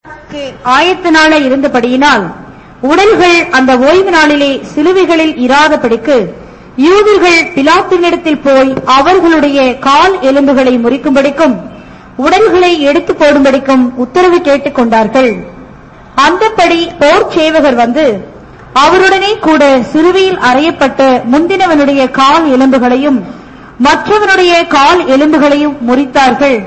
ஆயத்த நாள இருந்தபடியினால் உடல்கள் அந்த ஓய்வு நாளிலே சிலுவைகளில் இராதபடிக்கு யூதர்கள் பிலாத்தினிடத்தில் போய் அவர்களுடைய கால் எலும்புகளை முறிக்கும்படிக்கும் உடல்களை எடுத்து போடும்படிக்கும் உத்தரவு கேட்டுக் கொண்டார்கள் அந்தப்படி போர் சேவகர் வந்து அவருடனே கூட சிலுவையில் அறையப்பட்ட முந்தினவனுடைய கால் எலும்புகளையும் மற்றவனுடைய கால் எலும்புகளையும் முறித்தார்கள்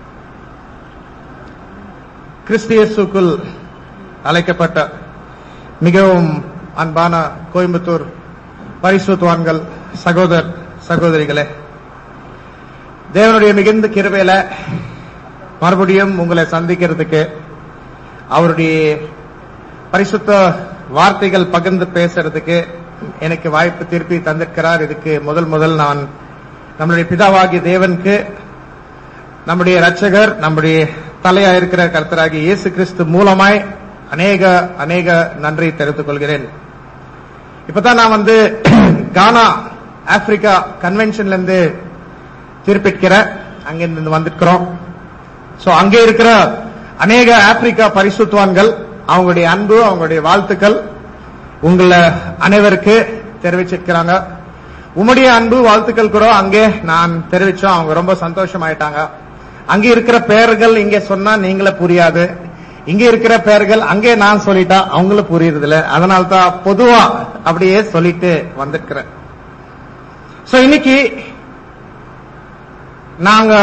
கிறிஸ்தியசுக்குள் அழைக்கப்பட்ட மிகவும் அன்பான கோயம்புத்தூர் பரிசுத்துவான்கள் சகோதர் சகோதரிகளே தேவனுடைய மிகுந்த கிருபையில மறுபடியும் உங்களை சந்திக்கிறதுக்கு அவருடைய பரிசுத்த வார்த்தைகள் பகிர்ந்து பேசுறதுக்கு எனக்கு வாய்ப்பு திருப்பி தந்திருக்கிறார் இதுக்கு முதல் முதல் நான் நம்மளுடைய பிதாவாகிய தேவனுக்கு நம்முடைய ரட்சகர் நம்முடைய தலையா இருக்கிற கர்த்தராகிய இயேசு கிறிஸ்து மூலமாய் அநேக அநேக நன்றி தெரிவித்துக் கொள்கிறேன் இப்பதான் நான் வந்து கானா ஆப்பிரிக்கா கன்வென்ஷன்ல இருந்து திருப்பிக்கிறேன் அங்கிருந்து வந்திருக்கிறோம் சோ அங்கே இருக்கிற அநேக ஆப்பிரிக்கா பரிசுத்துவான்கள் அவங்களுடைய அன்பு அவங்களுடைய வாழ்த்துக்கள் உங்களை அனைவருக்கு தெரிவிச்சிருக்கிறாங்க உம்முடைய அன்பு வாழ்த்துக்கள் கூட அங்கே நான் தெரிவிச்சோம் அவங்க ரொம்ப சந்தோஷமாயிட்டாங்க அங்க இருக்கிற பெயர்கள் இங்க சொன்னா நீங்களே புரியாது இங்க இருக்கிற பெயர்கள் அங்கே நான் சொல்லிட்டா அவங்களும் புரியுறது இல்ல அதனால தான் பொதுவா அப்படியே சொல்லிட்டு வந்திருக்கிறேன் சோ இன்னைக்கு நாங்க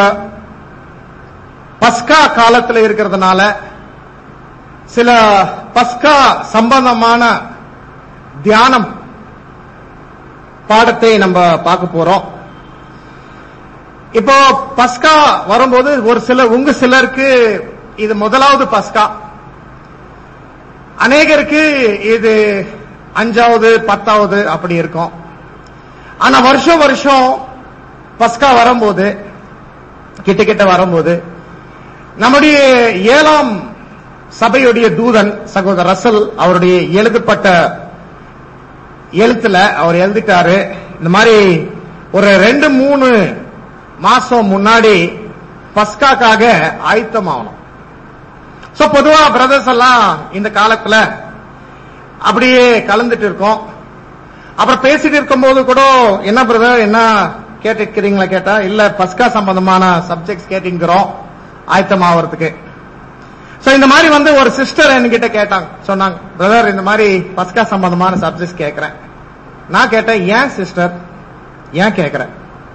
பஸ்கா காலத்துல இருக்கிறதுனால சில பஸ்கா சம்பந்தமான தியானம் பாடத்தை நம்ம பார்க்க போறோம் இப்போ பஸ்கா வரும்போது ஒரு சிலர் உங்க சிலருக்கு இது முதலாவது பஸ்கா அநேகருக்கு இது அஞ்சாவது பத்தாவது அப்படி இருக்கும் ஆனா வருஷம் வருஷம் பஸ்கா வரும்போது கிட்ட கிட்ட வரும்போது நம்முடைய ஏழாம் சபையுடைய தூதன் சகோதரர் ரசல் அவருடைய எழுதப்பட்ட எழுத்துல அவர் எழுதிட்டாரு இந்த மாதிரி ஒரு ரெண்டு மூணு மாசம் முன்னாடி பஸ்காக்காக ஆயத்தமாகணும் சோ பொதுவா பிரதர்ஸ் எல்லாம் இந்த காலத்துல அப்படியே கலந்துட்டு இருக்கோம் அப்புறம் பேசிட்டு இருக்கும்போது கூட என்ன பிரதர் என்ன கேட்டிருக்கிறீங்களா கேட்டா இல்ல பஸ்கா சம்பந்தமான சப்ஜெக்ட்ஸ் கேட்டிருக்கிறோம் ஆயத்தமாகறதுக்கு சோ இந்த மாதிரி வந்து ஒரு சிஸ்டர் என்கிட்ட கேட்டாங்க சொன்னாங்க பிரதர் இந்த மாதிரி பஸ்கா சம்பந்தமான சப்ஜெக்ட்ஸ் கேட்கிறேன் நான் கேட்டேன் ஏன் சிஸ்டர் ஏன் கேட்கிறேன்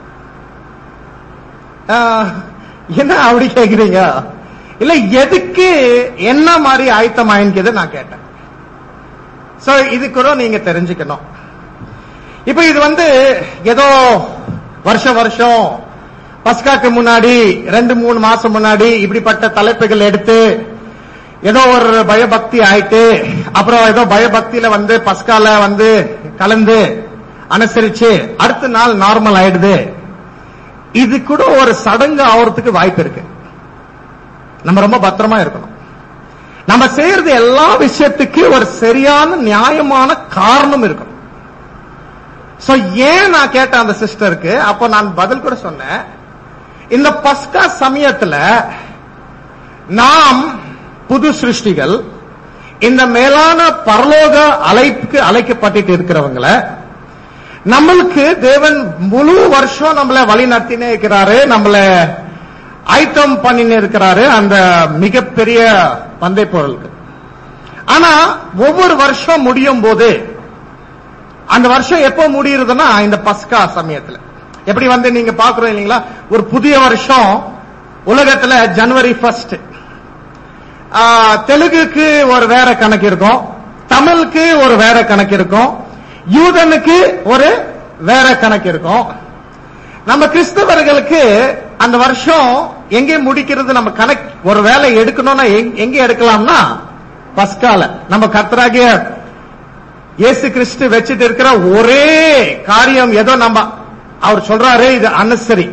ஆஹ், என்ன அப்படி கேக்குறீங்க இல்ல எதுக்கு என்ன மாதிரி ஆயத்தம் ஆயின்றது நான் கேட்டேன் சோ இது கூட நீங்க தெரிஞ்சுக்கணும் இப்ப இது வந்து ஏதோ வருஷம் வருஷம் பஸ்காக்கு முன்னாடி ரெண்டு மூணு மாசம் முன்னாடி இப்படிப்பட்ட தலைப்புகள் எடுத்து ஏதோ ஒரு பயபக்தி ஆயிட்டு அப்புறம் ஏதோ பயபக்தியில வந்து பஸ்கால வந்து கலந்து அனுசரிச்சு அடுத்த நாள் நார்மல் ஆயிடுது இது கூட ஒரு சடங்கு ஆவறதுக்கு வாய்ப்பு இருக்கு நம்ம ரொம்ப பத்திரமா இருக்கணும் நம்ம செய்யறது எல்லா விஷயத்துக்கு ஒரு சரியான நியாயமான காரணம் இருக்கணும் சோ ஏன் நான் கேட்டேன் அந்த சிஸ்டருக்கு அப்போ நான் பதில் கூட சொன்னேன் இந்த பஸ்கா சமயத்துல நாம் புது சிருஷ்டிகள் இந்த மேலான பரலோக அழைப்புக்கு அழைக்கப்பட்டுட்டு இருக்கிறவங்கள நம்மளுக்கு தேவன் முழு வருஷம் நம்மள வழி நடத்தினே இருக்கிறாரு நம்மள ஆயத்தம் பண்ணினே இருக்கிறாரு அந்த மிகப்பெரிய பந்தை பொருளுக்கு ஆனா ஒவ்வொரு வருஷம் முடியும் போது அந்த வருஷம் எப்போ முடியுறதுன்னா இந்த பஸ்கா சமயத்துல எப்படி வந்து நீங்க பாக்குறோம் இல்லைங்களா ஒரு புதிய வருஷம் உலகத்துல ஜனவரி ஃபர்ஸ்ட் தெலுங்குக்கு ஒரு வேற கணக்கு இருக்கும் தமிழுக்கு ஒரு வேற கணக்கு இருக்கும் யூதனுக்கு ஒரு வேற கணக்கு இருக்கும் நம்ம கிறிஸ்தவர்களுக்கு அந்த வருஷம் எங்கே முடிக்கிறது நம்ம கணக்கு ஒரு வேலை எடுக்கணும்னா எங்க- எங்க எடுக்கலாம்னா பஸ்கால நம்ம கர்த்தராகிய இயேசு கிறிஸ்து வச்சுட்டு இருக்கிற ஒரே காரியம் ஏதோ நம்ம அவர் சொல்றாரு இது அன்னசரி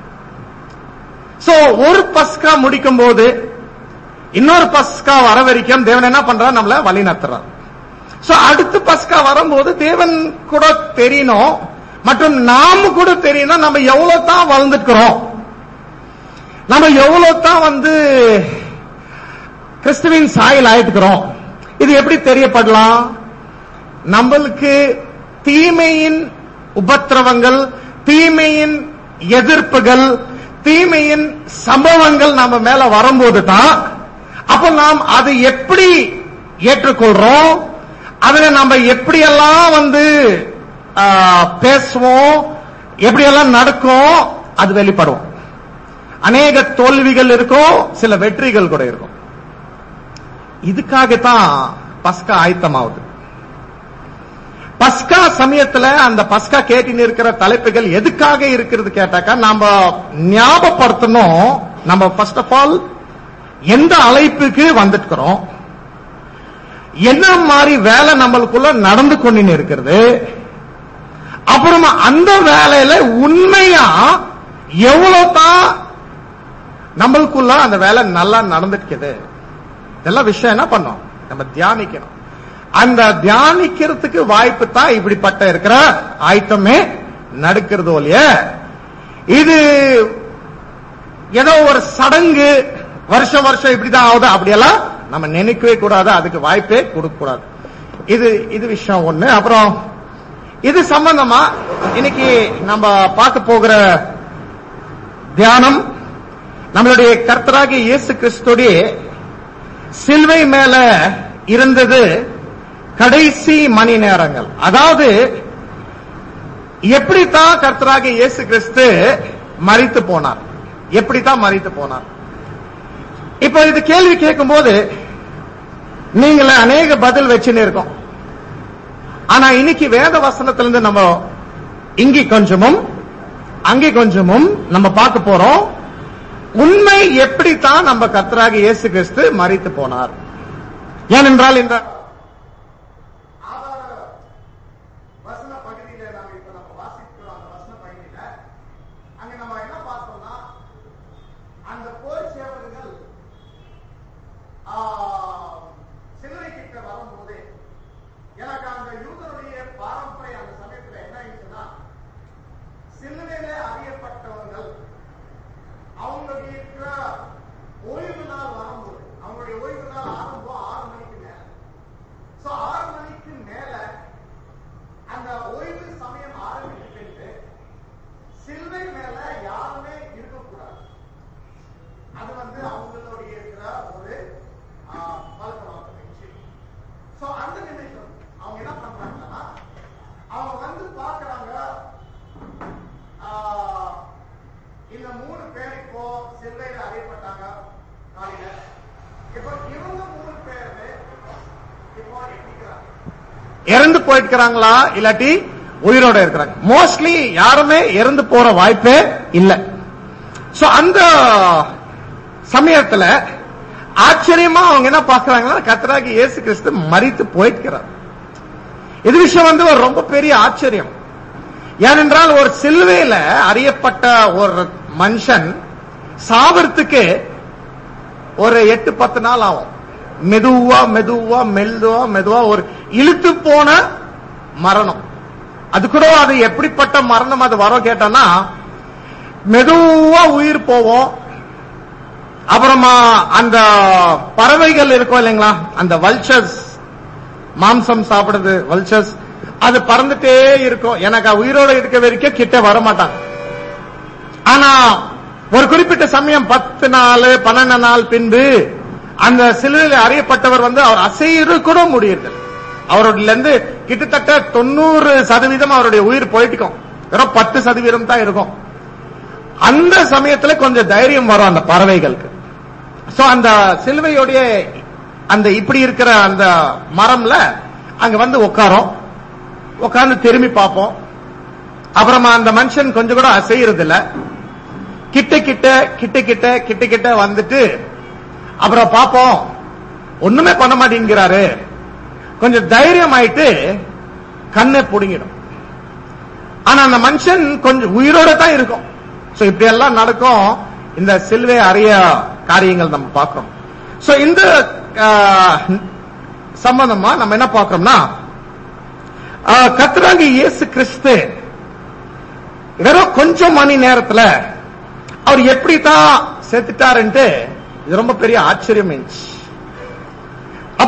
சோ ஒரு பஸ்கா முடிக்கும் போது இன்னொரு பஸ்கா வர வரைக்கும் தேவன் என்ன பண்றார் நம்மள வழி நடத்துறார் சோ அடுத்த பஸ்கா வரும்போது தேவன் கூட தெரியணும் மற்றும் நாம கூட தெரியணும் நம்ம எவ்வளவு தான் வளர்ந்துக்கிறோம் நம்ம எவ்வளவு தான் வந்து கிறிஸ்துவின் சாயல் ஆயிட்டுக்கிறோம் இது எப்படி தெரியப்படலாம் நம்மளுக்கு தீமையின் உபத்திரவங்கள் தீமையின் எதிர்ப்புகள் தீமையின் சம்பவங்கள் நம்ம மேல வரும்போது தான் அப்ப நாம் அதை எப்படி ஏற்றுக்கொள்றோம் அதுல நம்ம எப்படியெல்லாம் வந்து ஆ, பேசுவோம் எப்படியெல்லாம் நடக்கும் அது வெளிப்படும் அநேக தோல்விகள் இருக்கும் சில வெற்றிகள் கூட இருக்கும் இதுக்காகத்தான் பஸ்கா ஆயத்தமாகுது பஸ்கா சமயத்துல அந்த பஸ்கா கேட்டின்னு இருக்கிற தலைப்புகள் எதுக்காக இருக்கிறது கேட்டாக்கா நாம ஞாபகப்படுத்தணும் நம்ம ஃபர்ஸ்ட் ஆஃப் ஆல் எந்த அழைப்புக்கு வந்துட்டுக்கிறோம் என்ன மாதிரி வேலை நம்மளுக்குள்ள நடந்து கொண்டு இருக்கிறது அப்புறமா அந்த வேலையில உண்மையா எவ்வளவு தான் நம்மளுக்குள்ள அந்த வேலை நல்லா நடந்துருக்குது இதெல்லாம் விஷயம் என்ன பண்ணோம் நம்ம தியானிக்கணும் அந்த தியானிக்கிறதுக்கு வாய்ப்பு தான் இப்படிப்பட்ட இருக்கிற ஆயத்தமே நடக்கிறது ஒழிய இது ஏதோ ஒரு சடங்கு வருஷம் வருஷம் இப்படிதான் ஆகுது அப்படியெல்லாம் நம்ம நினைக்கவே கூடாது அதுக்கு வாய்ப்பே கொடுக்க கூடாது இது இது விஷயம் ஒண்ணு அப்புறம் இது சம்பந்தமா இன்னைக்கு நம்ம பார்க்க போகிற தியானம் நம்மளுடைய கர்த்தராகிய இயேசு கிறிஸ்துடைய சிலுவை மேல இருந்தது கடைசி மணி நேரங்கள் அதாவது எப்படித்தான் கர்த்தராகிய இயேசு கிறிஸ்து மறித்து போனார் எப்படித்தான் மறித்து போனார் இப்ப இது கேள்வி கேட்கும்போது நீங்கள அநேக பதில் வச்சுன்னு இருக்கோம் ஆனா இன்னைக்கு வேத வசனத்திலிருந்து நம்ம இங்கே கொஞ்சமும் அங்கே கொஞ்சமும் நம்ம பார்க்க போறோம் உண்மை எப்படித்தான் நம்ம கர்த்தராக இயேசு கிறிஸ்து மறித்து போனார் ஏனென்றால் இந்த வசன பகுதியில நாம இப்ப நம்ம வாசிக்கிறோம் அந்த வசன பகுதியில அங்க நம்ம என்ன பார்த்தோம்னா அந்த போர் சேவகர்கள் ஆ, சிலுவை கிட்ட வரும்போது எனக்கு அந்த யூதருடைய பாரம்பரிய அந்த சமயத்துல என்ன ஆயிடுச்சுன்னா சிலுவையில அறியப்பட்டவர்கள் அவங்களுடைய இருக்கிற ஓய்வு நாள் வரும்போது அவங்களுடைய ஓய்வு நாள் ஆரம்பம் ஆறு மணிக்கு மேல சோ ஆறு மணிக்கு மேல அந்த ஓய்வு சமயம் ஆரம்பிக்கிட்டு சிலுவை மேல யாருமே இருக்கக்கூடாது அது வந்து அவங்களுடைய இருக்கிற ஒரு ஆ, பழக்கமான விஷயம் சோ அந்த நிமிஷம் அவங்க என்ன பண்றாங்கன்னா அவங்க வந்து பாக்குறாங்க இந்த மூணு பேர் இப்போ சிலுவையில அறியப்பட்டாங்க காலையில இப்போ இவங்க மூணு பேரு இப்போ எப்படிக்கிறாங்க இறந்து போயிருக்கிறாங்களா இல்லாட்டி உயிரோட இருக்கிறாங்க மோஸ்ட்லி யாருமே இறந்து போற வாய்ப்பே இல்ல சோ அந்த சமயத்துல ஆச்சரியமா அவங்க என்ன பாக்குறாங்கன்னா கத்தராகி இயேசு கிறிஸ்து மறித்து போயிருக்கிறார் இது விஷயம் வந்து ஒரு ரொம்ப பெரிய ஆச்சரியம் ஏனென்றால் ஒரு சிலுவையில அறியப்பட்ட ஒரு மனுஷன் சாவறதுக்கு ஒரு எட்டு பத்து நாள் ஆகும் மெதுவா மெதுவா மெல்துவா மெதுவா ஒரு இழுத்து போன மரணம் அது கூட அது எப்படிப்பட்ட மரணம் அது வரும் கேட்டோம்னா மெதுவா உயிர் போவோம் அப்புறமா அந்த பறவைகள் இருக்கும் இல்லைங்களா அந்த வல்ச்சர்ஸ் மாம்சம் சாப்பிடுறது வல்ச்சர்ஸ் அது பறந்துட்டே இருக்கும் எனக்கு உயிரோட இருக்க வரைக்கும் கிட்ட வர மாட்டாங்க ஆனா ஒரு குறிப்பிட்ட சமயம் பத்து நாள் பன்னெண்டு நாள் பின்பு அந்த சிலுவையில் அறியப்பட்டவர் வந்து அவர் அசையிரு கூட முடியுது அவரோட இருந்து கிட்டத்தட்ட தொண்ணூறு சதவீதம் அவருடைய உயிர் போயிட்டுக்கும் வெறும் பத்து சதவீதம் தான் இருக்கும் அந்த சமயத்துல கொஞ்சம் தைரியம் வரும் அந்த பறவைகளுக்கு சோ அந்த சிலுவையுடைய அந்த இப்படி இருக்கிற அந்த மரம்ல அங்க வந்து உட்காரோம் உட்கார்ந்து திரும்பி பார்ப்போம் அப்புறமா அந்த மனுஷன் கொஞ்சம் கூட அசையறது இல்ல கிட்ட கிட்ட கிட்ட கிட்ட கிட்ட கிட்ட வந்துட்டு அப்புறம் பார்ப்போம் ஒண்ணுமே பண்ண மாட்டேங்கிறாரு கொஞ்சம் தைரியம் ஆயிட்டு கண்ணை புடுங்கிடும் ஆனா அந்த மனுஷன் கொஞ்சம் உயிரோட தான் இருக்கும் சோ இப்படி எல்லாம் நடக்கும் இந்த சிலுவை அறிய காரியங்கள் நம்ம பார்க்கிறோம் சோ இந்த ஆ, சம்பந்தமா நம்ம என்ன பார்க்கிறோம்னா ஆ, கர்த்தராகிய இயேசு கிறிஸ்து வெறும் கொஞ்சம் மணி நேரத்துல அவர் எப்படி தான் செத்துட்டாருன்ட்டு இது ரொம்ப பெரிய ஆச்சரியம் இருந்துச்சு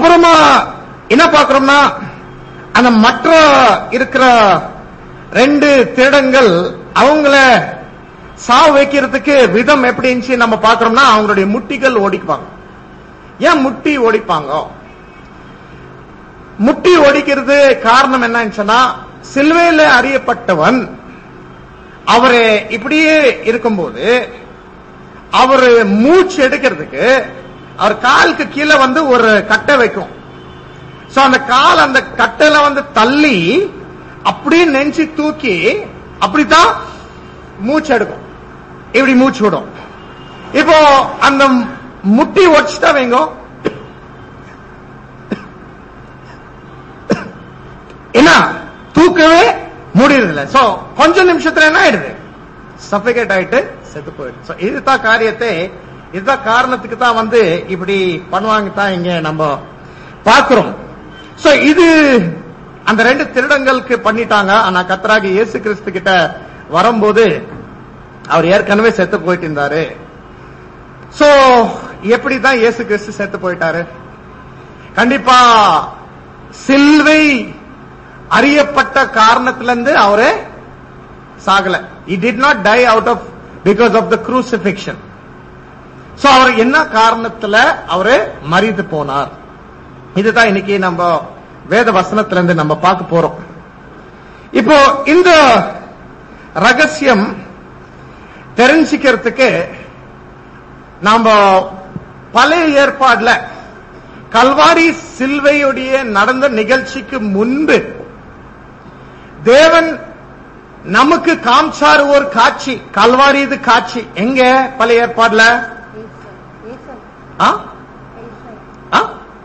அப்புறமா என்ன பார்க்கிறோம்னா அந்த மற்ற இருக்கிற ரெண்டு திருடங்கள் அவங்கள சாவு வைக்கிறதுக்கு விதம் எப்படி இருந்துச்சு நம்ம பார்க்கிறோம்னா அவங்களுடைய முட்டிகள் ஓடிக்குவாங்க ஏன் முட்டி ஓடிப்பாங்க முட்டி ஓடிக்கிறது காரணம் என்னன்னு சிலுவையில அறியப்பட்டவன் அவரு இப்படியே இருக்கும்போது அவரு மூச்சு எடுக்கிறதுக்கு அவர் காலுக்கு கீழே வந்து ஒரு கட்டை வைக்கும் சோ அந்த கால் அந்த கட்டையில வந்து தள்ளி அப்படியே நெஞ்சு தூக்கி அப்படித்தான் மூச்சு எடுக்கும் இப்படி மூச்சு விடும் இப்போ அந்த முட்டி ஒடிச்சுட்டா வைங்க என்ன தூக்கவே முடியறதில்ல சோ கொஞ்ச நிமிஷத்துல என்ன ஆயிடுது சஃபிகேட் ஆயிட்டு செத்து போயிடுது So, இதுதான் காரியத்தை இதுதான் காரணத்துக்கு தான் வந்து இப்படி பண்ணுவாங்க தான் இங்க நம்ம பார்க்கிறோம் சோ இது அந்த ரெண்டு திருடங்களுக்கு பண்ணிட்டாங்க ஆனா கத்தராகி இயேசு கிறிஸ்து கிட்ட வரும்போது அவர் ஏற்கனவே செத்து போயிட்டு இருந்தாரு சோ எப்படிதான் இயேசு கிறிஸ்து செத்து போயிட்டாரு கண்டிப்பா சில்வை அறியப்பட்ட காரணத்திலிருந்து அவரு சாகல he did not die out of because of the crucifixion so அவர் என்ன காரணத்துல அவரு மறித்து போனார் இதுதான் இன்னைக்கு நம்ம வேத வசனத்திலிருந்து நம்ம பார்க்க போறோம் இப்போ இந்த ரகசியம் தெரிஞ்சுக்கிறதுக்கு நாம பழைய ஏற்பாடுல கல்வாரி சில்வையுடைய நடந்த நிகழ்ச்சிக்கு முன்பு தேவன் நமக்கு காமிச்சார் ஒரு காட்சி கல்வாரி இது காட்சி எங்க பழைய ஏற்பாடுல ஆ? ஆ?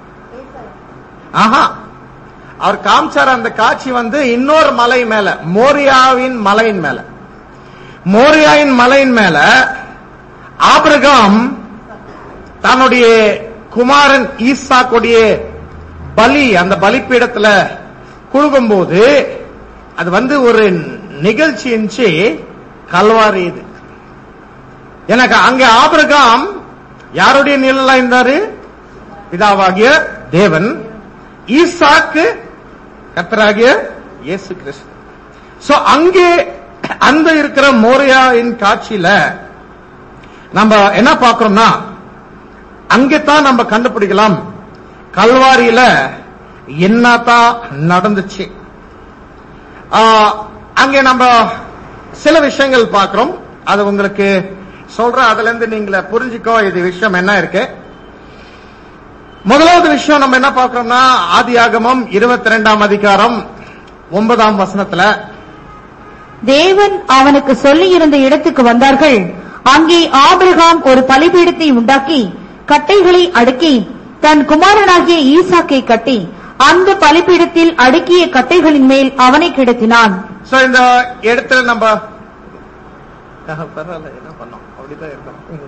ஆஹா அவர் காமிச்சார் அந்த காட்சி வந்து இன்னொரு மலை மேல மோரியாவின் மலையின் மேல மோரியாவின் மலையின் மேல ஆபிரகாம் தன்னுடைய குமாரன் ஈசாக்குடைய பலி அந்த பலிப்பீடத்துல குழுகும்போது அது வந்து ஒரு நிகழ்ச்சி இருந்துச்சு கல்வாரி இது எனக்கு அங்க ஆபிரகாம் யாருடைய நிழலா இருந்தாரு பிதாவாகிய தேவன் ஈசாக்கு கத்தராகிய இயேசு கிறிஸ்து சோ அங்கே அந்த இருக்கிற மோரியாவின் காட்சியில நம்ம என்ன பார்க்கிறோம்னா அங்கதான் நம்ம கண்டுபிடிக்கலாம் கல்வாரியில என்னதான் நடந்துச்சு ஆ, அங்கே நம்ம சில விஷயங்கள் பார்க்கிறோம் அது உங்களுக்கு சொல்றேன் அதுல இருந்து நீங்கள புரிஞ்சுக்கோ இது விஷயம் என்ன இருக்கு முதலாவது விஷயம் நம்ம என்ன பார்க்கிறோம்னா ஆதியாகமம் இருபத்தி ரெண்டாம் அதிகாரம் ஒன்பதாம் வசனத்துல தேவன் அவனுக்கு சொல்லியிருந்த இடத்துக்கு வந்தார்கள் அங்கே ஆபிரகாம் ஒரு பலிபீடத்தை உண்டாக்கி கட்டைகளை அடுக்கி தன் குமாரனாகிய ஈசாக்கை கட்டி அந்த பலிபீடத்தில் அடுக்கிய கட்டைகளின் மேல் அவனை கிடத்தினான் சோ இந்த இடத்துல நம்ம ஆஹா, பரவாயில்ல என்ன பண்ணோம் அப்படிதான் இருக்கணும்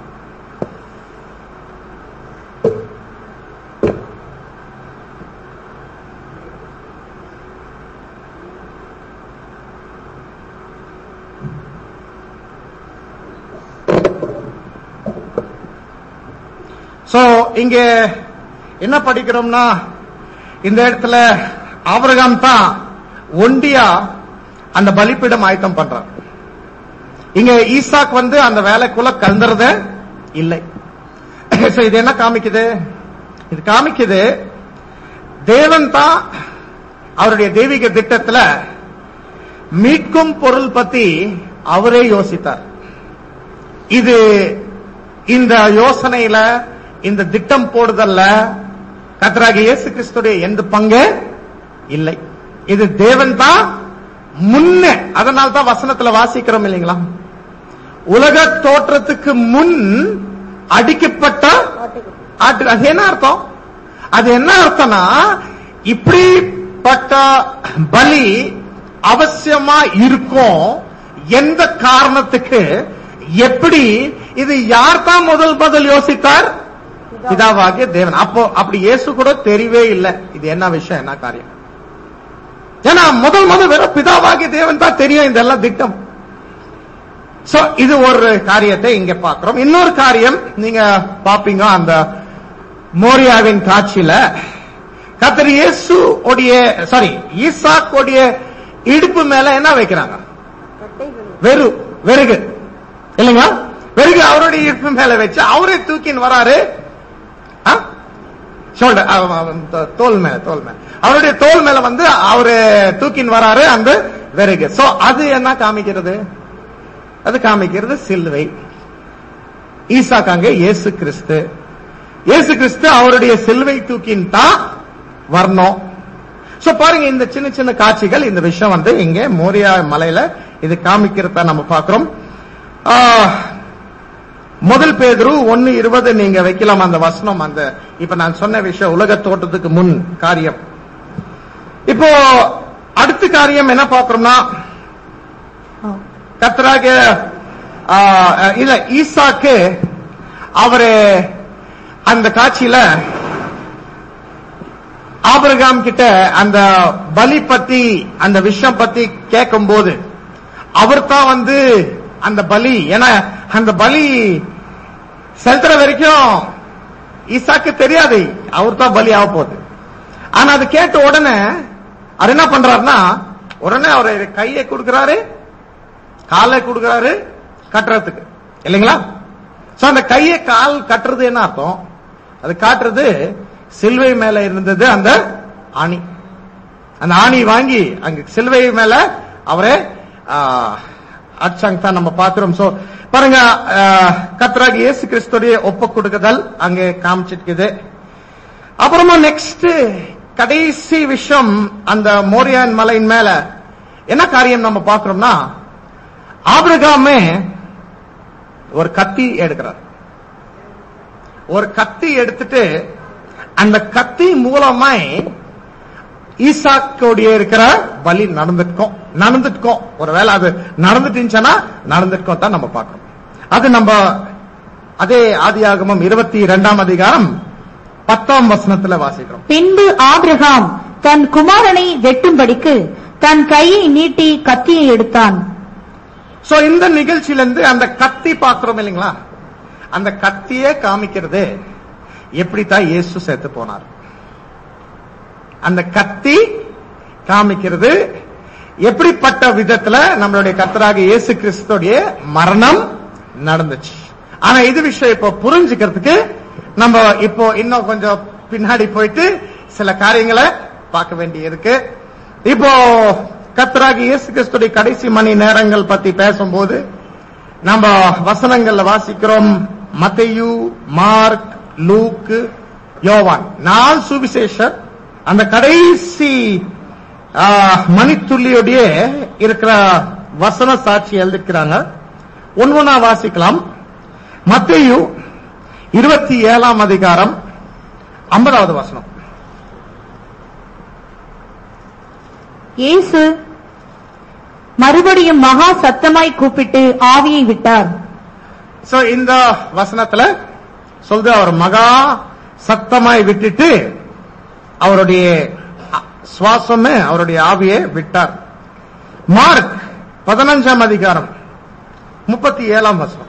சோ இங்க என்ன படிக்கிறோம்னா இந்த இடத்துல ஆபிரகாம் தான் ஒண்டியா அந்த பலிப்பீடம் ஆயத்தம் பண்றான் இங்க ஈசாக் வந்து அந்த வேலைக்குள்ள கலந்துறத இல்லை So, இது என்ன காமிக்குது இது காமிக்குது தேவன் தான் அவருடைய தெய்வீக திட்டத்துல மீட்கும் பொருள் பத்தி அவரே யோசித்தார் இது இந்த யோசனையில இந்த திட்டம் போடுதல்ல கத்தராகிய இயேசு கிறிஸ்துடைய எந்த பங்கு இல்லை இது தேவன் தான் முன்ன அதனால தான் வசனத்துல வாசிக்கிறோம் இல்லைங்களா உலக தோற்றத்துக்கு முன் அடிக்கப்பட்ட ஆட்டு அது என்ன அர்த்தம் அது என்ன அர்த்தம்னா இப்படிப்பட்ட பலி அவசியமா இருக்கும் எந்த காரணத்துக்கு எப்படி இது யார் தான் முதல் முதல் யோசித்தார் பிதாவாகிய தேவன் அப்போ அப்படி இயேசு கூட தெரியவே இல்லை இது என்ன விஷயம் என்ன காரியம் ஏன்னா முதல் முதல் வெறும் பிதாவாகிய தேவன் தான் தெரியும் இதெல்லாம் திட்டம் சோ இது ஒரு காரியத்தை இங்க பார்க்கிறோம் இன்னொரு காரியம் நீங்க பாப்பீங்க அந்த மோரியாவின் காட்சியில கத்தர் இயேசு உடைய சாரி ஈசாக் உடைய இடுப்பு மேல என்ன வைக்கிறாங்க வெறு வெறுகு இல்லைங்களா வெறுகு அவருடைய இடுப்பு மேல வச்சு அவரே தூக்கின்னு வராரு ஷோல்டர் தோல் மேல தோல் மேல அவருடைய தோல் மேல வந்து அவரு தூக்கின்னு வராரு அந்த வெறுகு சோ அது என்ன காமிக்கிறது அது காமிக்கிறது சிலுவை ஈசாக்காங்க இயேசு கிறிஸ்து இயேசு கிறிஸ்து அவருடைய சிலுவை தூக்கின் தான் வரணும் சோ பாருங்க இந்த சின்ன சின்ன காட்சிகள் இந்த விஷயம் வந்து இங்க மோரியா மலையில இது காமிக்கிறத நம்ம பார்க்கிறோம் ஆ, முதல் பேதுரு ஒன்னு இருபது நீங்க வைக்கலாம் அந்த வசனம் அந்த இப்ப நான் சொன்ன விஷயம் உலக தோட்டத்துக்கு முன் காரியம் இப்போ அடுத்த காரியம் என்ன பார்க்கிறோம்னா கத்தராக ஆ, இல்ல ஈசாக்கு அவரு அந்த காட்சியில ஆபிரகாம் கிட்ட அந்த பலி பத்தி அந்த விஷயம் பத்தி கேட்கும் போது அவர் தான் வந்து அந்த பலி ஏன்னா அந்த பலி செலுத்துற வரைக்கும் ஈசாக்கு தெரியாது அவர் தான் பலி ஆக போகுது ஆனா அது கேட்ட உடனே அவர் என்ன பண்றாருன்னா உடனே அவர் கையை கொடுக்கிறாரு காலை கொடுக்கிறாரு கட்டுறதுக்கு இல்லைங்களா சோ அந்த கையை கால் கட்டுறது என்ன அர்த்தம் அது காட்டுறது சிலுவை மேல இருந்தது அந்த ஆணி அந்த ஆணி வாங்கி அங்க சிலுவை மேல அவரே அச்சாங்க தான் நம்ம பாக்குறோம் சோ பாருங்க கத்ராகி இயேசு கிறிஸ்துடைய ஒப்பு கொடுக்குதல் அங்கே காமிச்சிருக்குது அப்புறமா நெக்ஸ்ட் கடைசி விஷயம் அந்த மோரியான் மலையின் மேல என்ன காரியம் நம்ம பாக்குறோம்னா ஆபிரகாமே ஒரு கத்தி எடுக்கிறார் ஒரு கத்தி எடுத்துட்டு அந்த கத்தி மூலமாய் ஈசாக்கோடைய இருக்கிற பலி நடந்துட்டோம் நடந்துட்டோம் ஒருவேளை அது நடந்துட்டுச்சுன்னா நடந்துட்டோம் தான் நம்ம பார்க்கணும் அது நம்ம அதே ஆதியாகமம் இருபத்தி இரண்டாம் அதிகாரம் பத்தாம் வசனத்துல வாசிக்கிறோம் பின்பு ஆபிரகாம் தன் குமாரனை வெட்டும்படிக்கு தன் கையை நீட்டி கத்தியை எடுத்தான் சோ இந்த நிகழ்ச்சியிலிருந்து அந்த கத்தி பார்க்கிறோம் இல்லைங்களா அந்த கத்தியே காமிக்கிறது எப்படித்தான் இயேசு செத்து போனார் அந்த கத்தி காமிக்கிறது எப்படிப்பட்ட விதத்துல நம்மளுடைய கர்த்தராக இயேசு கிறிஸ்துடைய மரணம் நடந்துச்சு ஆனா இது விஷயம் இப்போ புரிஞ்சுக்கிறதுக்கு நம்ம இப்போ இன்னும் கொஞ்சம் பின்னாடி போயிட்டு சில காரியங்களை பார்க்க வேண்டி இருக்கு இப்போ கர்த்தராக இயேசு கிறிஸ்துடைய கடைசி மணி நேரங்கள் பத்தி பேசும்போது நம்ம வசனங்கள்ல வாசிக்கிறோம் மத்தையு மார்க் லூக்கு யோவான் நாலு சுவிசேஷர் அந்த கடைசி ஆ, மணித்துள்ளியுடைய இருக்கிற வசன சாட்சி எழுதிக்கிறாங்க ஒன்னு ஒன்னா வாசிக்கலாம் மத்தேயு இருபத்தி ஏழாம் அதிகாரம் ஐம்பதாவது வசனம் இயேசு மறுபடியும் மகா சத்தமாய் கூப்பிட்டு ஆவியை விட்டார் சோ இந்த வசனத்துல சொல்றது அவர் மகா சத்தமாய் விட்டுட்டு அவருடைய அ- சுவாசமே அவருடைய ஆவியை விட்டார் மார்க் பதினஞ்சாம் அதிகாரம் முப்பத்தி ஏழாம் வசனம்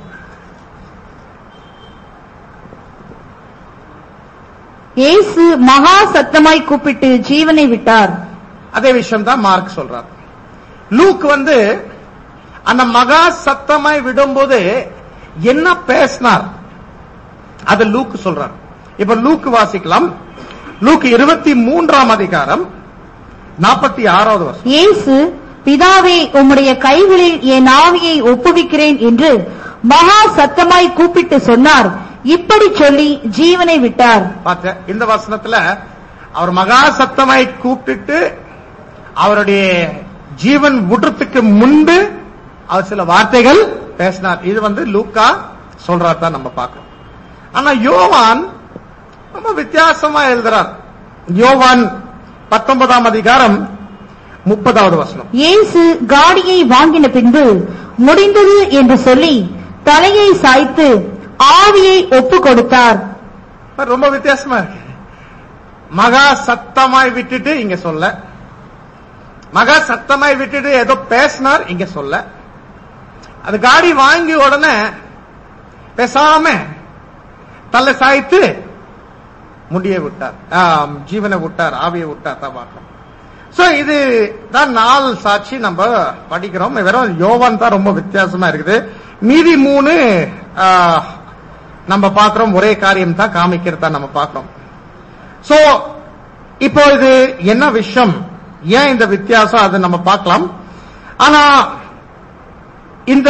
இயேசு மகா சத்தமாய் கூப்பிட்டு ஜீவனை விட்டார் அதே விஷயம் தான் மார்க் சொல்றார் லூக் வந்து அந்த மகா சத்தமாய் விடும்போது என்ன பேசினார் அது லூக் சொல்றார் இப்ப லூக் வாசிக்கலாம் லூக் இருபத்தி மூன்றாம் அதிகாரம் நாற்பத்தி ஆறாவது வருஷம் இயேசு பிதாவே உம்முடைய கைகளில் என் ஆவியை ஒப்புவிக்கிறேன் என்று மகா சத்தமாய் கூப்பிட்டு சொன்னார் இப்படி சொல்லி ஜீவனை விட்டார் பார்த்த இந்த வசனத்துல அவர் மகா சத்தமாய் கூப்பிட்டு அவருடைய ஜீவன் விடுறதுக்கு முன்பு அவர் சில வார்த்தைகள் பேசினார் இது வந்து லூக்கா சொல்றார் தான் நம்ம பார்க்கிறோம் ஆனா யோவான் ரொம்ப வித்தியாசமா எழுதுறார் யோவான் பத்தொன்பதாம் அதிகாரம் முப்பதாவது வசனம் இயேசு காடியை வாங்கின பின்பு முடிந்தது என்று சொல்லி தலையை சாய்த்து ஆவியை ஒப்பு கொடுத்தார் ரொம்ப வித்தியாசமா இருக்கு மகா சத்தமாய் விட்டுட்டு இங்க சொல்ல மகா சத்தமாய் விட்டுட்டு ஏதோ பேசினார் இங்க சொல்ல அது காடி வாங்கி உடனே பேசாம தலை சாய்த்து முடியை விட்டார் ஆம், ஜீவனை விட்டார் ஆவியை விட்டார் தான் பார்க்கிறோம் சோ இது தான் நாலு சாட்சி நம்ம படிக்கிறோம் வெறும் யோவான் தான் ரொம்ப வித்தியாசமா இருக்குது மீதி மூணு ஆ, நம்ம பார்க்கிறோம் ஒரே காரியம் தான் காமிக்கிறதா நம்ம பார்க்கிறோம் சோ இப்போ இது என்ன விஷயம் ஏன் இந்த வித்தியாசம் அதை நம்ம பார்க்கலாம் ஆனா இந்த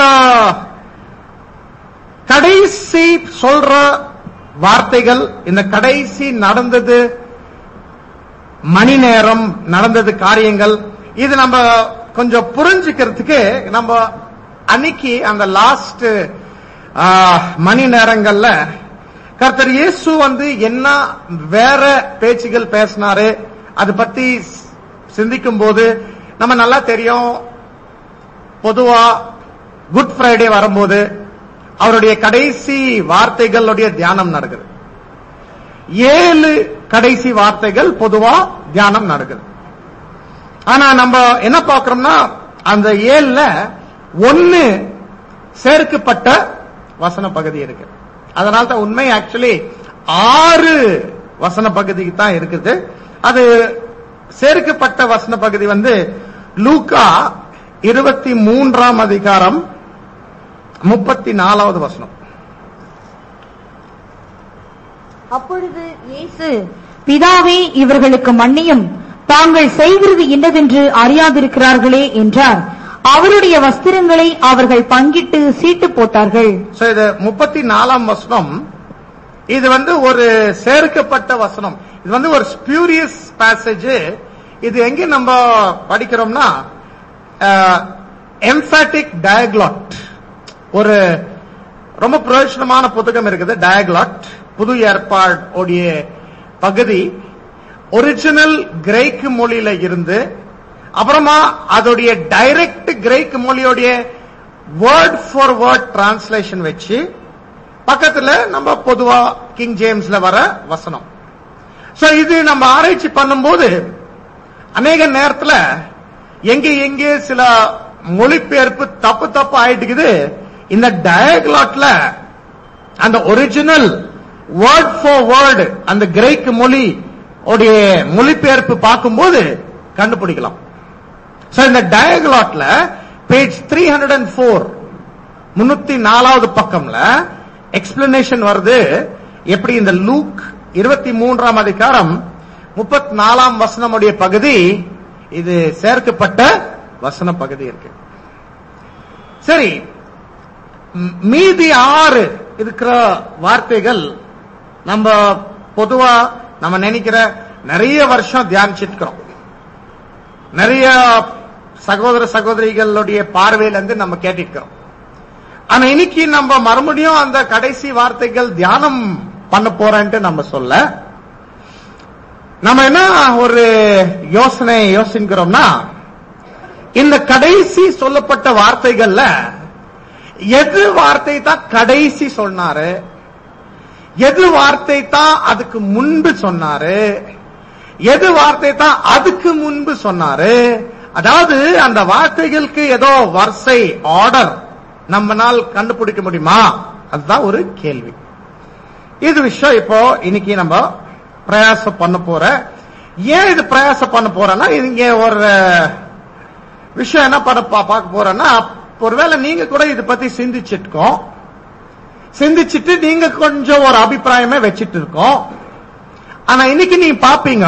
கடைசி சொல்ற வார்த்தைகள் இந்த கடைசி நடந்தது மணி நேரம் நடந்தது காரியங்கள் இது நம்ம கொஞ்சம் புரிஞ்சுக்கிறதுக்கு நம்ம அன்னைக்கு அந்த லாஸ்ட் மணி நேரங்கள்ல கர்த்தர் இயேசு வந்து என்ன வேற பேச்சுகள் பேசினாரு அது பத்தி சிந்திக்கும் போது நம்ம நல்லா தெரியும் பொதுவா குட் ஃப்ரைடே வரும்போது அவருடைய கடைசி வார்த்தைகளுடைய தியானம் நடக்குது ஏழு கடைசி வார்த்தைகள் பொதுவா தியானம் நடக்குது ஆனா நம்ம என்ன பார்க்கிறோம்னா அந்த ஏழுல ஒன்னு சேர்க்கப்பட்ட வசன பகுதி இருக்கு அதனால தான் உண்மை ஆக்சுவலி ஆறு வசன பகுதிக்கு தான் இருக்குது அது சேர்க்கப்பட்ட வசன பகுதி வந்து லூக்கா இருபத்தி மூன்றாம் அதிகாரம் முப்பத்தி நாலாவது வசனம் அப்பொழுது இயேசு பிதாவே இவர்களுக்கு மன்னியும் தாங்கள் செய்கிறது இன்னதென்று அறியாதிருக்கிறார்களே என்றார் அவருடைய வஸ்திரங்களை அவர்கள் பங்கிட்டு சீட்டு போட்டார்கள் சோ இது முப்பத்தி நாலாம் வசனம் இது வந்து ஒரு சேர்க்கப்பட்ட வசனம் இது வந்து ஒரு ஸ்பியூரியஸ் பேசேஜ் இது எங்க நம்ம படிக்கிறோம்னா எம்பாட்டிக் டயக்லாட் ஒரு ரொம்ப பிரயோஜனமான புத்தகம் இருக்குது டயக்லாட் புது ஏற்பாடுடைய பகுதி ஒரிஜினல் கிரேக்கு மொழியில இருந்து அப்புறமா அதோடைய டைரக்ட் கிரேக் மொழியோடைய வேர்ட் ஃபார் வேர்ட் டிரான்ஸ்லேஷன் வச்சு பக்கத்துல நம்ம பொதுவா கிங் ஜேம்ஸ்ல வர வசனம் சோ இது நம்ம ஆராய்ச்சி பண்ணும்போது அநேக நேரத்துல எங்க எங்கே சில மொழிபெயர்ப்பு தப்பு தப்பு ஆயிட்டுக்குது இந்த டயக்லாட்ல அந்த ஒரிஜினல் வேர்ட் ஃபார் வேர்டு அந்த கிரேக் மொழி உடைய மொழிபெயர்ப்பு பார்க்கும்போது கண்டுபிடிக்கலாம் சோ இந்த டயக்லாட்ல page three hundred and four முன்னூத்தி நாலாவது பக்கம்ல எக்ஸ்பிளனேஷன் வருது எப்படி இந்த லூக் இருபத்தி மூன்றாம் அதிகாரம் முப்பத்தி நாலாம் வசனமுடைய பகுதி இது சேர்க்கப்பட்ட வசன பகுதி இருக்கு சரி ம், மீதி ஆறு இருக்கிற வார்த்தைகள் நம்ம பொதுவா நம்ம நினைக்கிற நிறைய வருஷம் தியானிச்சிருக்கிறோம் நிறைய சகோதர சகோதரிகளுடைய பார்வையில இருந்து நம்ம கேட்டிருக்கிறோம் ஆனா இன்னைக்கு நம்ம மறுபடியும் அந்த கடைசி வார்த்தைகள் தியானம் பண்ண போறேன்ட்டு நம்ம சொல்ல நம்ம என்ன ஒரு யோசனை யோசிக்கிறோம்னா இந்த கடைசி சொல்லப்பட்ட வார்த்தைகள்ல எது வார்த்தை தான் கடைசி சொன்னாரு எது வார்த்தை தான் அதுக்கு முன்பு சொன்னாரு எது வார்த்தை தான் அதுக்கு முன்பு சொன்னாரு அதாவது அந்த வார்த்தைகளுக்கு ஏதோ வரிசை ஆர்டர் நம்மனால் கண்டுபிடிக்க முடியுமா அதுதான் ஒரு கேள்வி இது விஷயம் இப்போ இன்னைக்கு நம்ம பிரயாசம் பண்ண போற ஏன் இது பிரயாசம் பண்ண போறேன்னா இங்க ஒரு விஷயம் என்ன பண்ண பா- பார்க்க போறேன்னா ஒருவேளை நீங்க கூட இதை பத்தி சிந்திச்சிருக்கோம் சிந்திச்சிட்டு நீங்க கொஞ்சம் ஒரு அபிப்பிராயமே வச்சிட்டு இருக்கோம் ஆனா இன்னைக்கு நீங்க பாப்பீங்க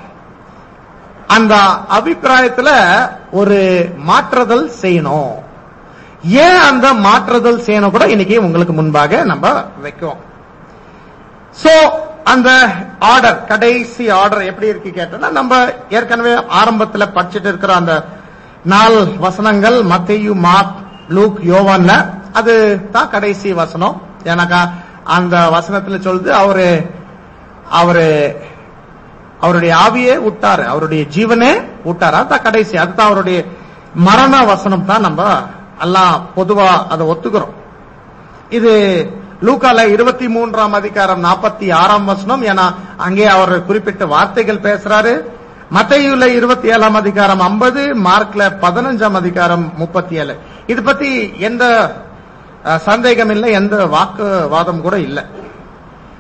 அந்த அபிப்பிராயத்துல ஒரு மாற்றுதல் செய்யணும் ஏன் அந்த மாற்றுதல் செய்யணும் கூட இன்னைக்கு உங்களுக்கு முன்பாக நம்ம வைக்கிறோம் சோ அந்த ஆர்டர் கடைசி ஆர்டர் எப்படி இருக்கு கேட்டோம்னா நம்ம ஏற்கனவே ஆரம்பத்துல படிச்சுட்டு இருக்கிற அந்த நாலு வசனங்கள் மத்தையு மாத் லூக் யோவான்ல அது தான் கடைசி வசனம் ஏன்னாக்கா அந்த வசனத்துல சொல்லுது அவரு அவரு அவருடைய ஆவியே விட்டாரு அவருடைய ஜீவனே விட்டாரு அதுதான் கடைசி அதுதான் அவருடைய மரண வசனம் தான் நம்ம எல்லாம் பொதுவா அதை ஒத்துக்கிறோம் இது லூக்கால இருபத்தி மூன்றாம் அதிகாரம் நாற்பத்தி ஆறாம் வசனம் ஏன்னா அங்கே அவர் குறிப்பிட்ட வார்த்தைகள் பேசுறாரு மத்தையுல இருபத்தி ஏழாம் அதிகாரம் ஐம்பது மார்க்ல பதினஞ்சாம் அதிகாரம் முப்பத்தி ஏழு இது பத்தி எந்த அஹ், சந்தேகம் இல்லை எந்த வாக்குவாதம் கூட இல்லை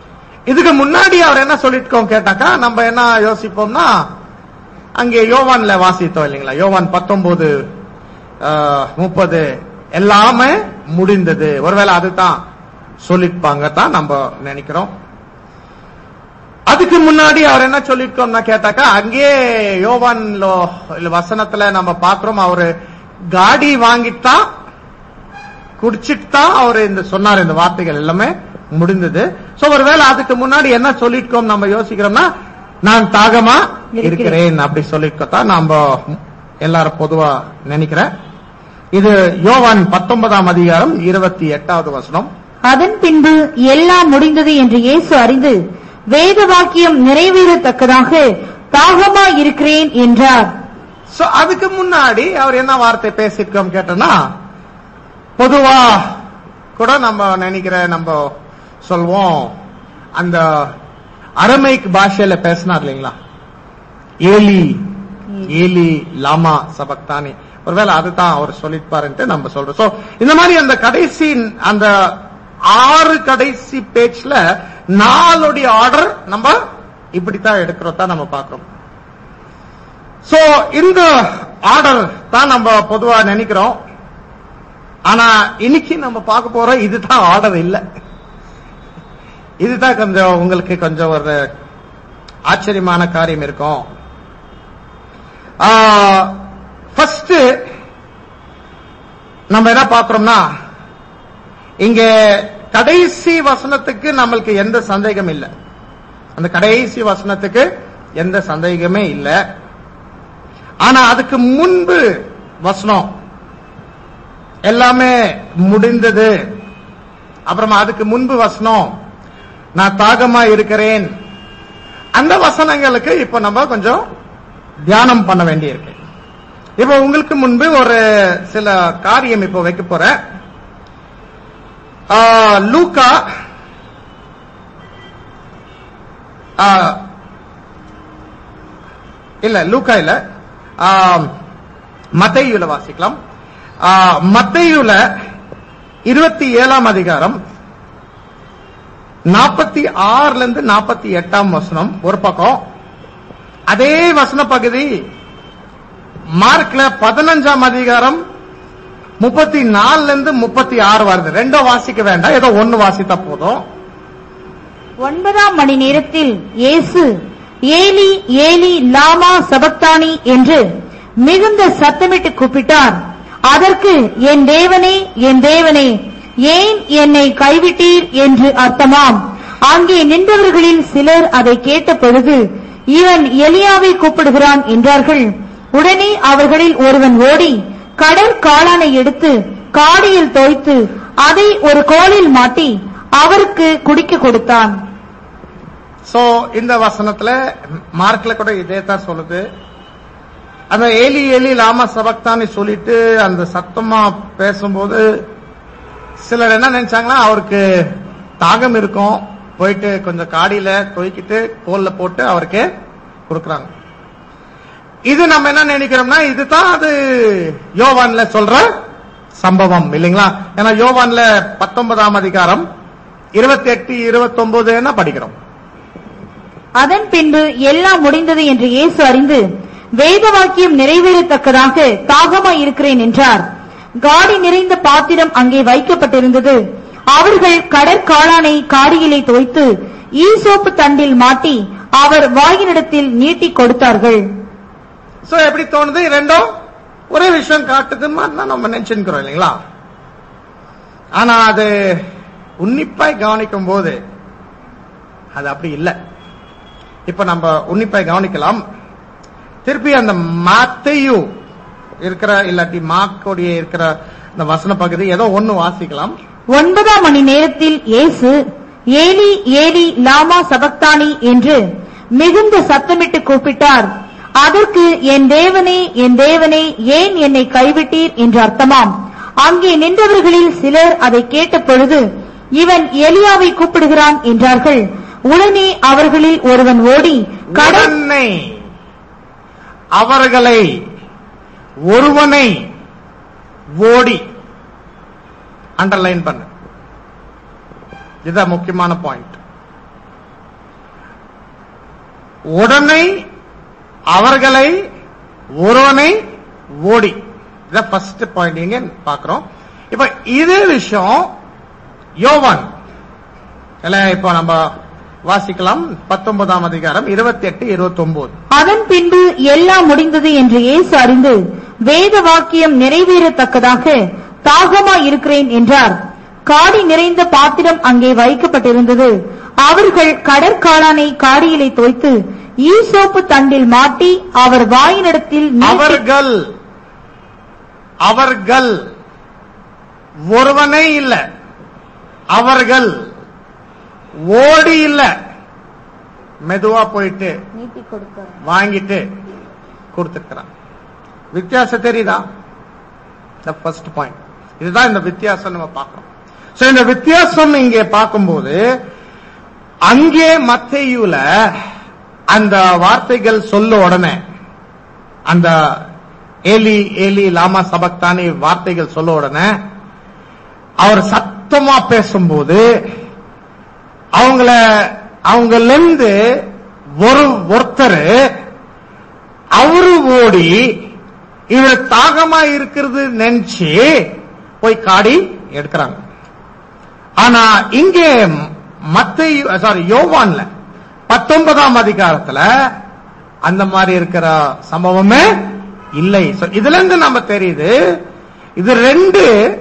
இதுக்கு முன்னாடி அவர் என்ன சொல்லிருக்கோம் கேட்டாக்கா நம்ம என்ன யோசிப்போம்னா அங்கே யோவான்ல வாசித்தோம் இல்லைங்களா யோவான் பத்தொன்பது முப்பது எல்லாமே முடிந்தது ஒருவேளை அதுதான் சொல்லிருப்பாங்க தான் நம்ம நினைக்கிறோம் அதுக்கு முன்னாடி அவர் என்ன சொல்லிருக்கோம்னா கேட்டாக்கா அங்கேயே யோவான்ல இல்ல வசனத்துல நம்ம பாக்குறோம் அவரு காடி வாங்கித்தான் குடிச்சிட்டு தான் அவர் இந்த சொன்னார் இந்த வார்த்தைகள் எல்லாமே முடிந்தது சோ ஒருவேளை அதுக்கு முன்னாடி என்ன சொல்லிருக்கோம் நம்ம யோசிக்கிறோம்னா நான் தாகமா இருக்கிறேன் அப்படி சொல்லிருக்கத்தான் நாம எல்லாரும் பொதுவா நினைக்கிறேன் இது யோவான் பத்தொன்பதாம் அதிகாரம் இருபத்தி எட்டாவது வசனம் அதன் பின்பு எல்லாம் முடிந்தது என்று இயேசு அறிந்து வேத வாக்கியம் நிறைவேறத்தக்கதாக தாகமா இருக்கிறேன் என்றார் சோ அதுக்கு முன்னாடி அவர் என்ன வார்த்தை பேசிருக்கோம் கேட்டோம்னா பொதுவா கூட நம்ம நினைக்கிற நம்ம சொல்வோம் அந்த அரமைக் பாஷையில பேசினார் இல்லைங்களா ஏலி ஏலி லாமா சபக்தானி ஒருவேளை அதுதான் அவர் சொல்லிருப்பாருன்ட்டு நம்ம சொல்றோம் சோ இந்த மாதிரி அந்த கடைசி அந்த ஆறு கடைசி பேஜ்ல நாலுடைய ஆர்டர் நம்ம இப்படித்தான் எடுக்கிறதா நம்ம பார்க்கிறோம் சோ இந்த ஆர்டர் தான் நம்ம பொதுவா நினைக்கிறோம் ஆனா இன்னைக்கு நம்ம பார்க்க போறோம் இதுதான் ஆர்டர் இல்ல இதுதான் கொஞ்சம் உங்களுக்கு கொஞ்சம் ஒரு ஆச்சரியமான காரியம் இருக்கும் ஃபர்ஸ்ட் நம்ம என்ன பார்க்கிறோம்னா இங்க கடைசி வசனத்துக்கு நம்மளுக்கு எந்த சந்தேகம் இல்லை அந்த கடைசி வசனத்துக்கு எந்த சந்தேகமே இல்லை ஆனா அதுக்கு முன்பு வசனம் எல்லாமே முடிந்தது அப்புறமா அதுக்கு முன்பு வசனம் நான் தாகமா இருக்கிறேன் அந்த வசனங்களுக்கு இப்ப நம்ம கொஞ்சம் தியானம் பண்ண வேண்டியிருக்கு இப்ப உங்களுக்கு முன்பு ஒரு சில காரியம் இப்ப வைக்க போறேன் ஆ, லூக்கா ஆ, இல்ல லூக்கா இல்ல ஆ, மத்தேயுல வாசிக்கலாம் ஆ, மத்தேயுல இருபத்தி ஏழாம் அதிகாரம் நாற்பத்தி ஆறுல இருந்து நாற்பத்தி எட்டாம் வசனம் ஒரு பக்கம் அதே வசன பகுதி மார்க்ல பதினஞ்சாம் அதிகாரம் முப்பத்தி நாலுல இருந்து முப்பத்தி ஆறு வருது ரெண்டும் வாசிக்க வேண்டாம் ஏதோ ஒன்னு வாசித்தா போதும் ஒன்பதாம் மணி நேரத்தில் இயேசு ஏலி ஏலி லாமா சபக்தானி என்று மிகுந்த சத்தமிட்டு கூப்பிட்டார் அதற்கு என் தேவனே என் தேவனே ஏன் என்னை கைவிட்டீர் என்று அர்த்தமாம் அங்கே நின்றவர்களில் சிலர் அதை கேட்ட பொழுது இவன் எலியாவை கூப்பிடுகிறான் என்றார்கள் உடனே அவர்களில் ஒருவன் ஓடி கடற்காளானை எடுத்து காடியில் தோய்த்து அதை ஒரு கோலில் மாட்டி அவருக்கு குடிக்க கொடுத்தான் சோ இந்த வசனத்துல மார்க்ல கூட இதே தான் சொல்லுது அந்த ஏலி ஏலி லாமா சபக்தான்னு சொல்லிட்டு அந்த சத்தமா பேசும்போது சிலர் என்ன நினைச்சாங்கன்னா அவருக்கு தாகம் இருக்கும் போயிட்டு கொஞ்சம் காடியில தொய்க்கிட்டு கோல்ல போட்டு அவருக்கு கொடுக்கறாங்க இது நம்ம என்ன நினைக்கிறோம்னா இதுதான் அது யோவான்ல சொல்ற சம்பவம் இல்லைங்களா ஏன்னா யோவான்ல பத்தொன்பதாம் அதிகாரம் இருபத்தி எட்டு இருபத்தி ஒன்பது என்ன படிக்கிறோம் அதன் பின்பு எல்லாம் முடிந்தது என்று இயேசு அறிந்து வேத வாக்கியம் நிறைவேறத்தக்கதாக தாகமாய் இருக்கிறேன் என்றார் காடி நிறைந்த பாத்திரம் அங்கே வைக்கப்பட்டிருந்தது அவர்கள் கடற்காளானை காடியிலே தோய்த்து ஈசோப்பு தண்டில் மாட்டி அவர் வாயினிடத்தில் நீட்டிக் கொடுத்தார்கள் சோ எப்படி தோணுது ரெண்டும் ஒரே விஷயம் காட்டுதுன்னு மாதிரி தான் நம்ம நினைச்சுக்கிறோம் இல்லைங்களா ஆனா அது உன்னிப்பாய் கவனிக்கும் போது அது அப்படி இல்லை இப்ப நம்ம உன்னிப்பாய் கவனிக்கலாம் திருப்பி அந்த மாத்தையு இருக்கிற இல்லாட்டி மாக்கோடைய இருக்கிற இந்த வசன பகுதி ஏதோ ஒண்ணு வாசிக்கலாம் ஒன்பதாம் மணி நேரத்தில் இயேசு ஏலி ஏலி லாமா சபக்தானி என்று மிகுந்த சத்தமிட்டு கூப்பிட்டார் அதற்கு என் தேவனே என் தேவனே ஏன் என்னை கைவிட்டீர் என்று அர்த்தமாம் அங்கே நின்றவர்களில் சிலர் அதை கேட்ட பொழுது இவன் எலியாவை கூப்பிடுகிறான் என்றார்கள் உடனே அவர்களில் ஒருவன் ஓடி கடல் உடனே அவர்களை ஒருவனை ஓடி அண்டர்லைன் பண்ண இதுதான் முக்கியமான பாயிண்ட் உடனே அவர்களை ஒருவனை ஓடி இதான் ஃபர்ஸ்ட் பாயிண்ட் இங்க பாக்குறோம் இப்ப இதே விஷயம் யோவான் இல்ல இப்போ நம்ம வாசிக்கலாம் பத்தொன்பதாம் அதிகாரம் இருபத்தி எட்டு இருபத்தி ஒன்பது அதன் பின்பு எல்லாம் முடிந்தது என்று இயேசு அறிந்து வேத வாக்கியம் நிறைவேறத்தக்கதாக தாகமா இருக்கிறேன் என்றார் காடி நிறைந்த பாத்திரம் அங்கே வைக்கப்பட்டிருந்தது அவர்கள் கடற்காளானை காடியிலே தோய்த்து ஈசோப்பு தண்டில் மாட்டி அவர் வாயினிடத்தில் நீட்டி- அவர்கள் அவர்கள் ஒருவனே இல்ல அவர்கள் ஓடி இல்ல மெதுவா போயிட்டு நீட்டி கொடுக்கிறார். வாங்கிட்டு கொடுத்துருக்கிறான் வித்தியாசம் தெரியுதா ஃபர்ஸ்ட் பாயிண்ட் இதுதான் இந்த வித்தியாசம் நம்ம பார்க்கிறோம் சோ இந்த வித்தியாசம் இங்கே பார்க்கும்போது அங்கே மத்தேயுல அந்த வார்த்தைகள் சொல்ல உடனே அந்த ஏலி ஏலி லாமா சபக்தானி வார்த்தைகள் சொல்ல உடனே அவர் சத்தமா பேசும்போது அவங்கள அவங்கள இருந்து ஒரு ஒருத்தர் அவரு ஓடி இவர் தாகமா இருக்கிறது நினைச்சு போய் காடி எடுக்கிறாங்க ஆனா இங்கே மத்தை சாரி யோவான்ல பத்தொன்பதாம் அதிகாரத்துல அந்த மாதிரி இருக்கிற சம்பவமே இல்லை So, இதுல இருந்து நம்ம தெரியுது இது ரெண்டு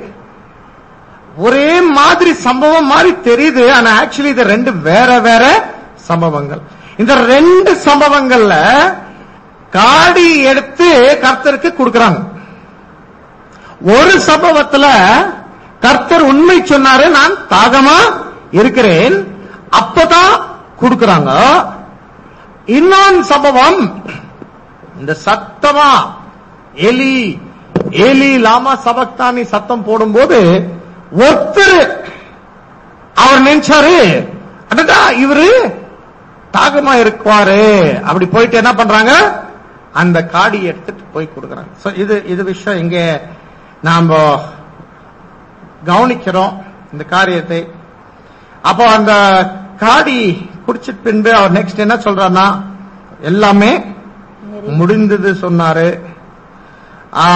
ஒரே மாதிரி சம்பவம் மாதிரி தெரியுது ஆனா ஆக்சுவலி இது ரெண்டு வேற வேற சம்பவங்கள் இந்த ரெண்டு சம்பவங்கள்ல காடி எடுத்து கர்த்தருக்கு கொடுக்கறாங்க ஒரு சம்பவத்துல கர்த்தர் உண்மை சொன்னாரு நான் தாகமா இருக்கிறேன் அப்பதான் கொடுக்கறாங்க இன்னொன்று சம்பவம் இந்த சத்தமா எலி ஏலி லாமா சபக்தானி சத்தம் போடும்போது ஒருத்தர் அவர் நினைச்சாரு அடடா இவரு தாகமா இருக்குவாரு அப்படி போயிட்டு என்ன பண்றாங்க அந்த காடி எடுத்துட்டு போய் கொடுக்கறாங்க So, இது இது விஷயம் இங்க நாம கவனிக்கிறோம் இந்த காரியத்தை அப்போ அந்த காடி குடிச்சிட்டு பின்பு அவர் நெக்ஸ்ட் என்ன சொல்றாருன்னா எல்லாமே முடிந்தது சொன்னாரு ஆ,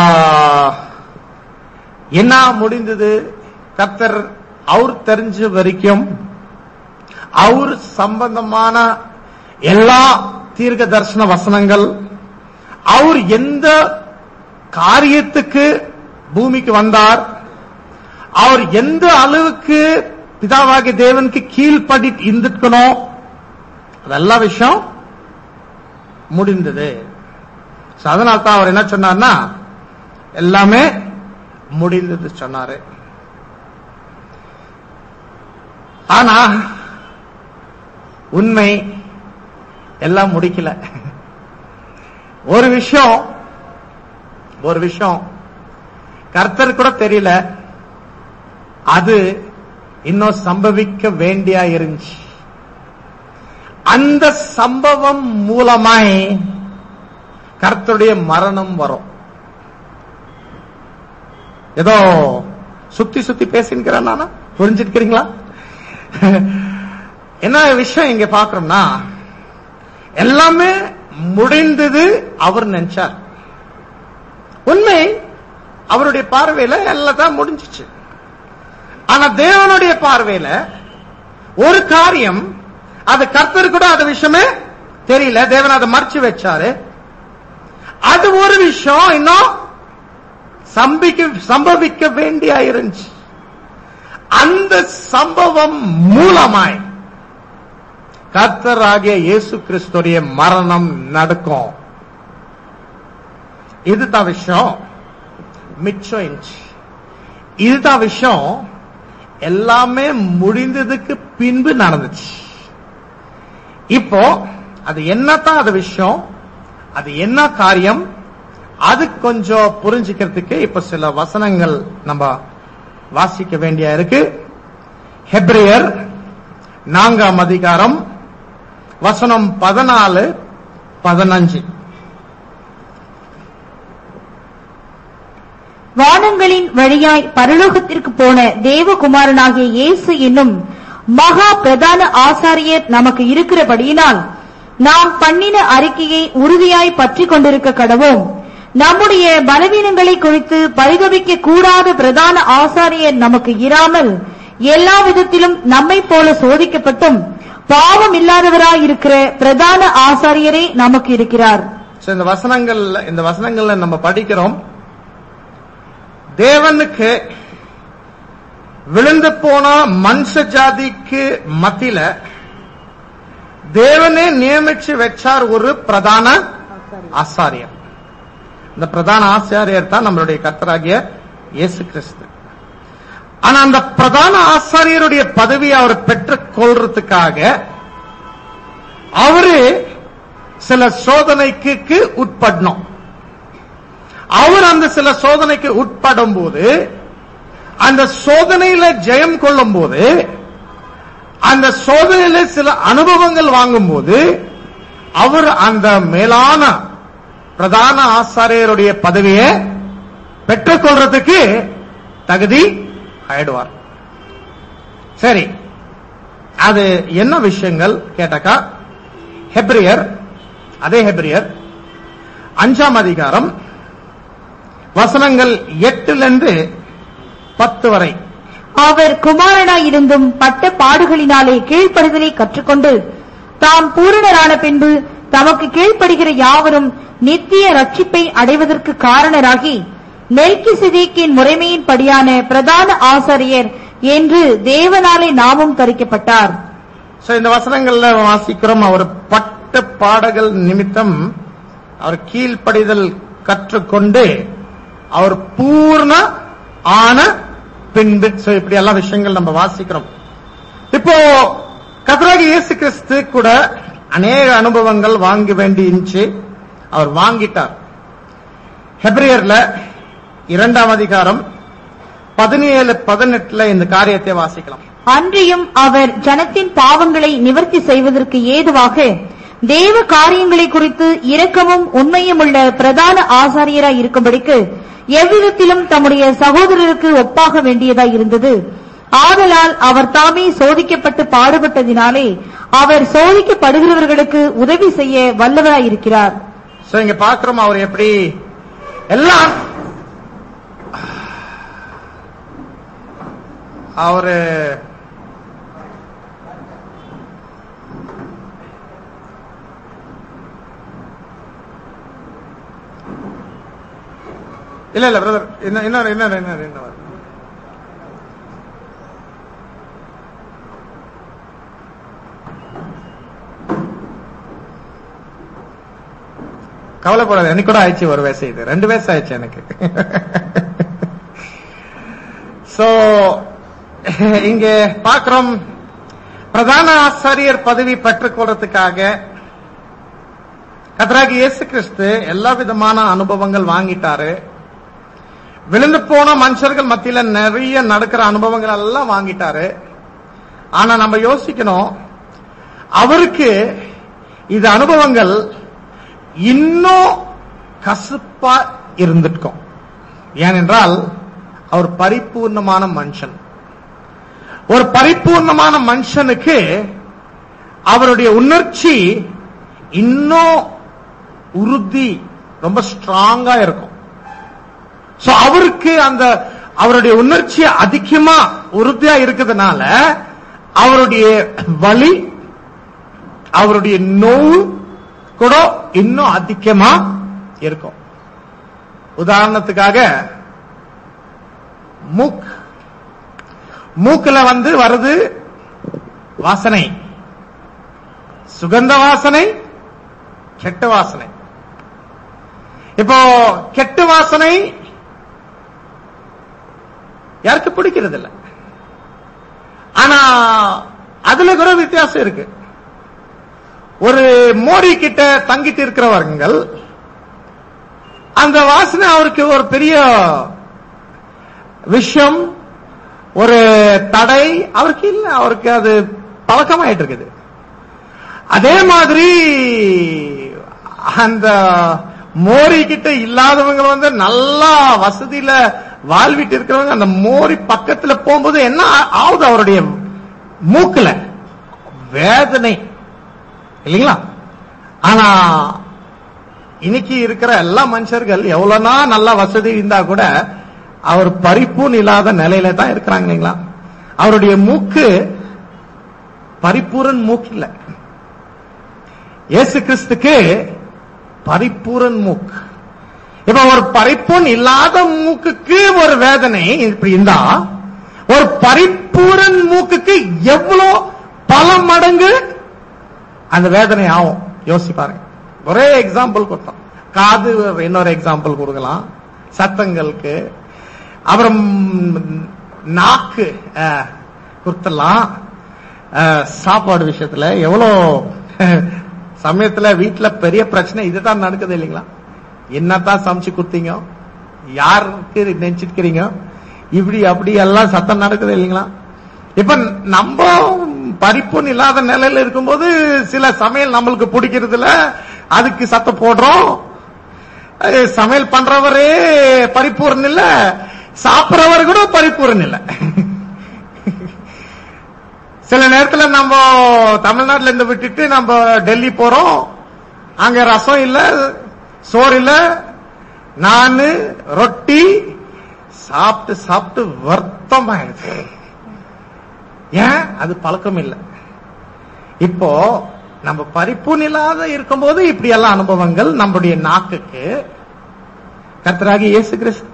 என்ன முடிந்தது கர்த்தர் அவர் தெரிஞ்ச வரைக்கும் அவர் சம்பந்தமான எல்லா தீர்க்க தரிசன வசனங்கள் அவர் எந்த காரியத்துக்கு பூமிக்கு வந்தார் அவர் எந்த அளவுக்கு பிதாவாகிய தேவனுக்கு கீழ்ப்படி இருந்துக்கணும் அதெல்லாம் விஷயம் முடிந்தது So, அதனால தான் அவர் என்ன சொன்னார்னா எல்லாமே முடிந்தது சொன்னாரு ஆனா உண்மை எல்லாம் முடிக்கல ஒரு விஷயம் ஒரு விஷயம் கர்த்தர் கூட தெரியல அது இன்னும் சம்பவிக்க வேண்டியா இருந்துச்சு அந்த சம்பவம் மூலமாய் கர்த்தருடைய மரணம் வரும் ஏதோ சுத்தி சுத்தி பேசிக்கிறேன் நானா புரிஞ்சிருக்கிறீங்களா என்ன விஷயம் இங்க பாக்குறோம்னா எல்லாமே முடிந்தது அவர் நினைச்சார் உண்மை அவருடைய பார்வையில எல்லாம் முடிஞ்சிச்சு ஆனா தேவனுடைய பார்வையில ஒரு காரியம் அது கர்த்தர் கூட அது விஷயமே தெரியல தேவன் அதை மறைச்சு வச்சாரு அது ஒரு விஷயம் இன்னும் சம்பிக்க சம்பவிக்க வேண்டிய இருந்துச்சு அந்த சம்பவம் மூலமாய் கர்த்தராகிய இயேசு கிறிஸ்துடைய மரணம் நடக்கும் இதுதான் விஷயம் மிச்சம் இன்ச்சு இதுதான் விஷயம் எல்லாமே முடிந்ததுக்கு பின்பு நடந்துச்சு இப்போ அது என்னதான் அது விஷயம் அது என்ன காரியம் அது கொஞ்சம் புரிஞ்சுக்கிறதுக்கு இப்ப சில வசனங்கள் நம்ம வாசிக்க வேண்டிய இருக்கு ஹெப்ரியர் நான்காம் அதிகாரம் வசனம் பதினாலு பதினஞ்சு வானங்களின் வழியாய் பரலோகத்திற்கு போன தேவகுமாரனாகிய இயேசு என்னும் மகா பிரதான ஆசாரியர் நமக்கு இருக்கிறபடியினால் நாம் பண்ணின அறிக்கையை உறுதியாய் பற்றிக் கொண்டிருக்க கடவோம் நம்முடைய பலவீனங்களை குறித்து பரிதபிக்க கூடாத பிரதான ஆசாரியர் நமக்கு இராமல் எல்லா விதத்திலும் நம்மைப் போல சோதிக்கப்பட்டும் பாவம் இல்லாதவராயிருக்கிற பிரதான ஆசாரியரே நமக்கு இருக்கிறார் So, இந்த வசனங்கள் இந்த வசனங்கள்ல நம்ம படிக்கிறோம் தேவனுக்கு விழுந்து போன மனுஷ ஜாதிக்கு மத்தியில தேவனே நியமிச்சு வச்சார் ஒரு பிரதான ஆசாரியர் இந்த பிரதான ஆசாரியர் தான் நம்மளுடைய கர்த்தராகிய இயேசு கிறிஸ்து ஆனா அந்த பிரதான ஆசாரியருடைய பதவியை அவர் பெற்றுக் கொள்றதுக்காக அவரு சில சோதனைக்கு உட்படணும் அவர் அந்த சில சோதனைக்கு உட்படும் போது அந்த சோதனையில ஜெயம் கொள்ளும் போது அந்த சோதனையில சில அனுபவங்கள் வாங்கும் போது அவர் அந்த மேலான பிரதான ஆசாரியருடைய பதவியை பெற்றுக்கொள்றதுக்கு தகுதி ஆயிடுவார் சரி அது என்ன விஷயங்கள் கேட்டாக்கா ஹெப்ரியர் அதே ஹெப்ரியர் அஞ்சாம் அதிகாரம் வசனங்கள் எட்டுல இருந்து பத்து வரை அவர் குமாரனாயிருந்தும் பட்ட பாடுகளினாலே கீழ்ப்படுதலை கற்றுக்கொண்டு தாம் பூரணரான பின்பு தமக்கு கீழ்ப்படுகிற யாவரும் நித்திய ரட்சிப்பை அடைவதற்கு காரணராகி மெல்கி சிதேக்கின் முறைமையின்படியான பிரதான ஆசாரியர் என்று தேவனாலே நாமும் தரிக்கப்பட்டார் சோ இந்த வசனங்கள்ல வாசிக்கிறோம் அவர் பட்ட பாடங்கள் நிமித்தம் அவர் கீழ்ப்படிதல் கற்றுக்கொண்டு அவர் பூர்ண ஆன பின்பு சோ இப்படி எல்லா விஷயங்கள் நம்ம வாசிக்கிறோம் இப்போ கத்ராகி இயேசு கிறிஸ்து கூட அநேக அனுபவங்கள் வாங்க வேண்டி இருந்துச்சு அவர் வாங்கிட்டார் ஹெப்ரியர்ல இரண்டாம் அதிகாரம் பதினேழு பதினெட்டுல இந்த காரியத்தை வாசிக்கலாம் அன்றியும் அவர் ஜனத்தின் பாவங்களை நிவர்த்தி செய்வதற்கு ஏதுவாக தேவ காரியங்களை குறித்து இரக்கமும் உண்மையும் உள்ள பிரதான ஆசாரியராய் இருக்கும்படிக்கு எவ்விதத்திலும் தம்முடைய சகோதரருக்கு ஒப்பாக வேண்டியதாய் இருந்தது ஆதலால் அவர் தாமே சோதிக்கப்பட்டு பாடுபட்டதினாலே அவர் சோதிக்கப்படுகிறவர்களுக்கு உதவி செய்ய வல்லவராயிருக்கிறார் சோ இங்க பாக்குறோம் அவர் எப்படி எல்லாம் அவரு இல்ல இல்ல பிரதர் இன்னும் இன்னொரு இன்னொரு இன்னொரு இன்னொரு கவலைப்படாது எனக்கு கூட ஆயிடுச்சு ஒரு வயசு இது ரெண்டு வயசு ஆயிடுச்சு எனக்கு சோ இங்க பாக்குறோம் பிரதான ஆசாரியர் பதவி பெற்றுக்கொள்றதுக்காக கத்ராகி இயேசு கிறிஸ்து எல்லா விதமான அனுபவங்கள் வாங்கிட்டாரு விழுந்து போன மனுஷர்கள் மத்தியில நிறைய நடக்கிற அனுபவங்கள் எல்லாம் வாங்கிட்டாரு ஆனா நம்ம யோசிக்கணும் அவருக்கு இது அனுபவங்கள் இன்னும் கசப்பா இருந்திருக்கும் ஏனென்றால் அவர் பரிபூர்ணமான மனுஷன் ஒரு பரிபூர்ணமான மனுஷனுக்கு அவருடைய உணர்ச்சி இன்னும் உறுதி ரொம்ப ஸ்ட்ராங்கா இருக்கும் சோ அவருக்கு அந்த அவருடைய உணர்ச்சி அதிகமா உறுதியா இருக்கிறதுனால அவருடைய வலி அவருடைய நோவு கூட இன்னும் அதிகமா இருக்கும் உதாரணத்துக்காக மூக் மூக்குல வந்து வருது வாசனை சுகந்த வாசனை கெட்ட வாசனை இப்போ கெட்ட வாசனை யாருக்கு பிடிக்கிறது இல்ல ஆனா அதுல கூட வித்தியாசம் இருக்கு ஒரு மோடி கிட்ட தங்கிட்டு இருக்கிறவர்கள் அந்த வாசனை அவருக்கு ஒரு பெரிய விஷயம் ஒரு தடை அவருக்கு இல்ல அவருக்கு அது பழக்கமாயிட்டு இருக்குது அதே மாதிரி அந்த மோரி கிட்ட இல்லாதவங்க வந்து நல்லா வசதியில வாழ்விட்டு இருக்கிறவங்க அந்த மோரி பக்கத்துல போகும்போது என்ன ஆகுது அவருடைய மூக்குல வேதனை இல்லைங்களா ஆனா இன்னைக்கு இருக்கிற எல்லா மனுஷர்கள் எவ்வளவுனா நல்ல வசதி இருந்தா கூட அவர் பரிப்பூன் இல்லாத நிலையில தான் இருக்கிறாங்க இல்லைங்களா அவருடைய மூக்கு பரிபூரன் மூக்கு இல்ல இயேசு கிறிஸ்துக்கு பரிபூரன் மூக்கு இப்ப ஒரு பரிப்பூன் இல்லாத மூக்குக்கு ஒரு வேதனை இப்படி இருந்தா ஒரு பரிபூரன் மூக்குக்கு எவ்வளவு பல மடங்கு அந்த வேதனை ஆகும் யோசிச்சு பாருங்க ஒரே எக்ஸாம்பிள் கொடுத்தோம் காது இன்னொரு எக்ஸாம்பிள் கொடுக்கலாம் சத்தங்களுக்கு அப்புறம் நாக்கு அஹ், குத்தலாம் அஹ், சாப்பாடு விஷயத்துல எவ்வளோ சமயத்துல வீட்டுல பெரிய பிரச்சனை இதுதான் நடக்குது இல்லைங்களா என்னத்தான் சமைச்சு கொடுத்தீங்க யாருக்கு நினைச்சிருக்கிறீங்க இப்படி அப்படி எல்லாம் சத்தம் நடக்குது இல்லைங்களா இப்ப நம்ம பரிப்புன்னு இல்லாத நிலையில இருக்கும்போது சில சமையல் நம்மளுக்கு பிடிக்கிறதுல அதுக்கு சத்தம் போடுறோம் அது சமையல் பண்றவரே பரிபூர்ணம் இல்ல சாப்பிடுறவர் கூட பரிபூர்ணம் இல்ல சில நேரத்துல நம்ம தமிழ்நாட்டுல இருந்து விட்டுட்டு நம்ம டெல்லி போறோம் அங்க ரசம் இல்ல சோறு இல்ல நானு ரொட்டி சாப்பிட்டு சாப்பிட்டு வருத்தமாயிடுச்சு ஏன் அது பழக்கம் இல்லை இப்போ நம்ம பரிப்பூன் இல்லாத இருக்கும்போது இப்படி எல்லாம் அனுபவங்கள் நம்முடைய நாக்குக்கு கர்த்தராகி இயேசு கிறிஸ்து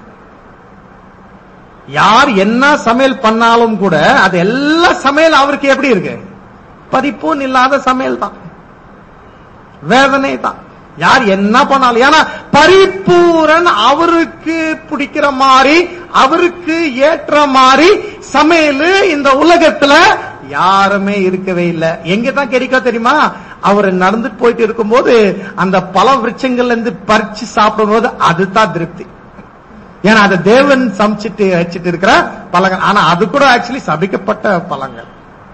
யார் என்ன சமையல் பண்ணாலும் கூட அது எல்லா சமையல் அவருக்கு எப்படி இருக்கு பரிப்பூன் இல்லாத சமையல் தான் வேதனை தான் யார் என்ன பண்ணாலும் ஏன்னா பரிபூரன் அவருக்கு பிடிக்கிற மாதிரி அவருக்கு ஏற்ற மாதிரி சமையல் இந்த உலகத்துல யாருமே இருக்கவே இல்லை எங்க தான் கிடைக்கும் தெரியுமா அவர் நடந்துட்டு போயிட்டு இருக்கும்போது அந்த பல விருட்சங்கள்ல இருந்து பறிச்சு சாப்பிடும்போது அதுதான் திருப்தி ஏன்னா அது தேவன் சமைச்சிட்டு வச்சிட்டு இருக்கிற பழங்கள் ஆனா அது கூட ஆக்சுவலி சபிக்கப்பட்ட பழங்கள்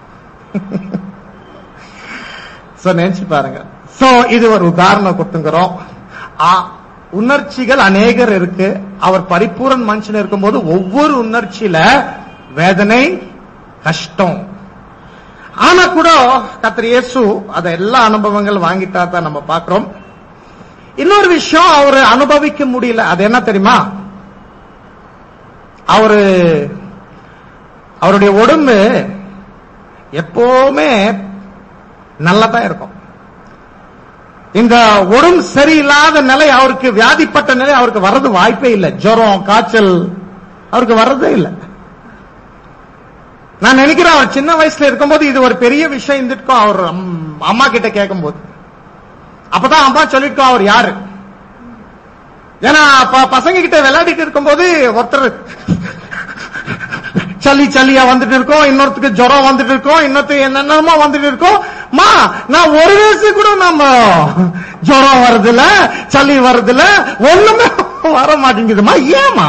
சோ நினைச்சு பாருங்க சோ இது ஒரு உதாரணம் கொடுத்துங்கிறோம் ஆ, உணர்ச்சிகள் அநேகர் இருக்கு அவர் பரிபூரன் மனுஷன் இருக்கும்போது ஒவ்வொரு உணர்ச்சியில வேதனை கஷ்டம் ஆனா கூட கத்திர இயேசு அத எல்லா அனுபவங்கள் வாங்கிட்டா தான் நம்ம பாக்குறோம் இன்னொரு விஷயம் அவர் அனுபவிக்க முடியல அது என்ன தெரியுமா அவரு அவருடைய உடம்பு எப்பவுமே நல்லதா இருக்கும் இந்த உடம்பு சரியில்லாத நிலை அவருக்கு வியாதிப்பட்ட நிலை அவருக்கு வர்றது வாய்ப்பே இல்லை ஜுரம் காய்ச்சல் அவருக்கு வர்றதே இல்லை நான் நினைக்கிறேன் அவர் சின்ன வயசுல இருக்கும்போது இது ஒரு பெரிய விஷயம் இருந்துருக்கும் அவர் அம்- அம்மா கிட்ட கேட்கும்போது அப்பதான் அம்மா சொல்லிருக்கோம் அவர் யாரு ஏன்னா ப- பசங்க கிட்ட விளையாடிட்டு இருக்கும்போது ஒருத்தர் சளி சளியா வந்துட்டு இருக்கோம் இன்னொருத்துக்கு ஜுரம் வந்துட்டு இருக்கோம் இன்னொருத்துக்கு என்னென்னமோ வந்துட்டு இருக்கோம் மா நான் ஒரு வயசு கூட நம்ம ஜுரம் வருதுல சளி வருதுல ஒண்ணுமே வர மாட்டேங்குதுமா ஏமா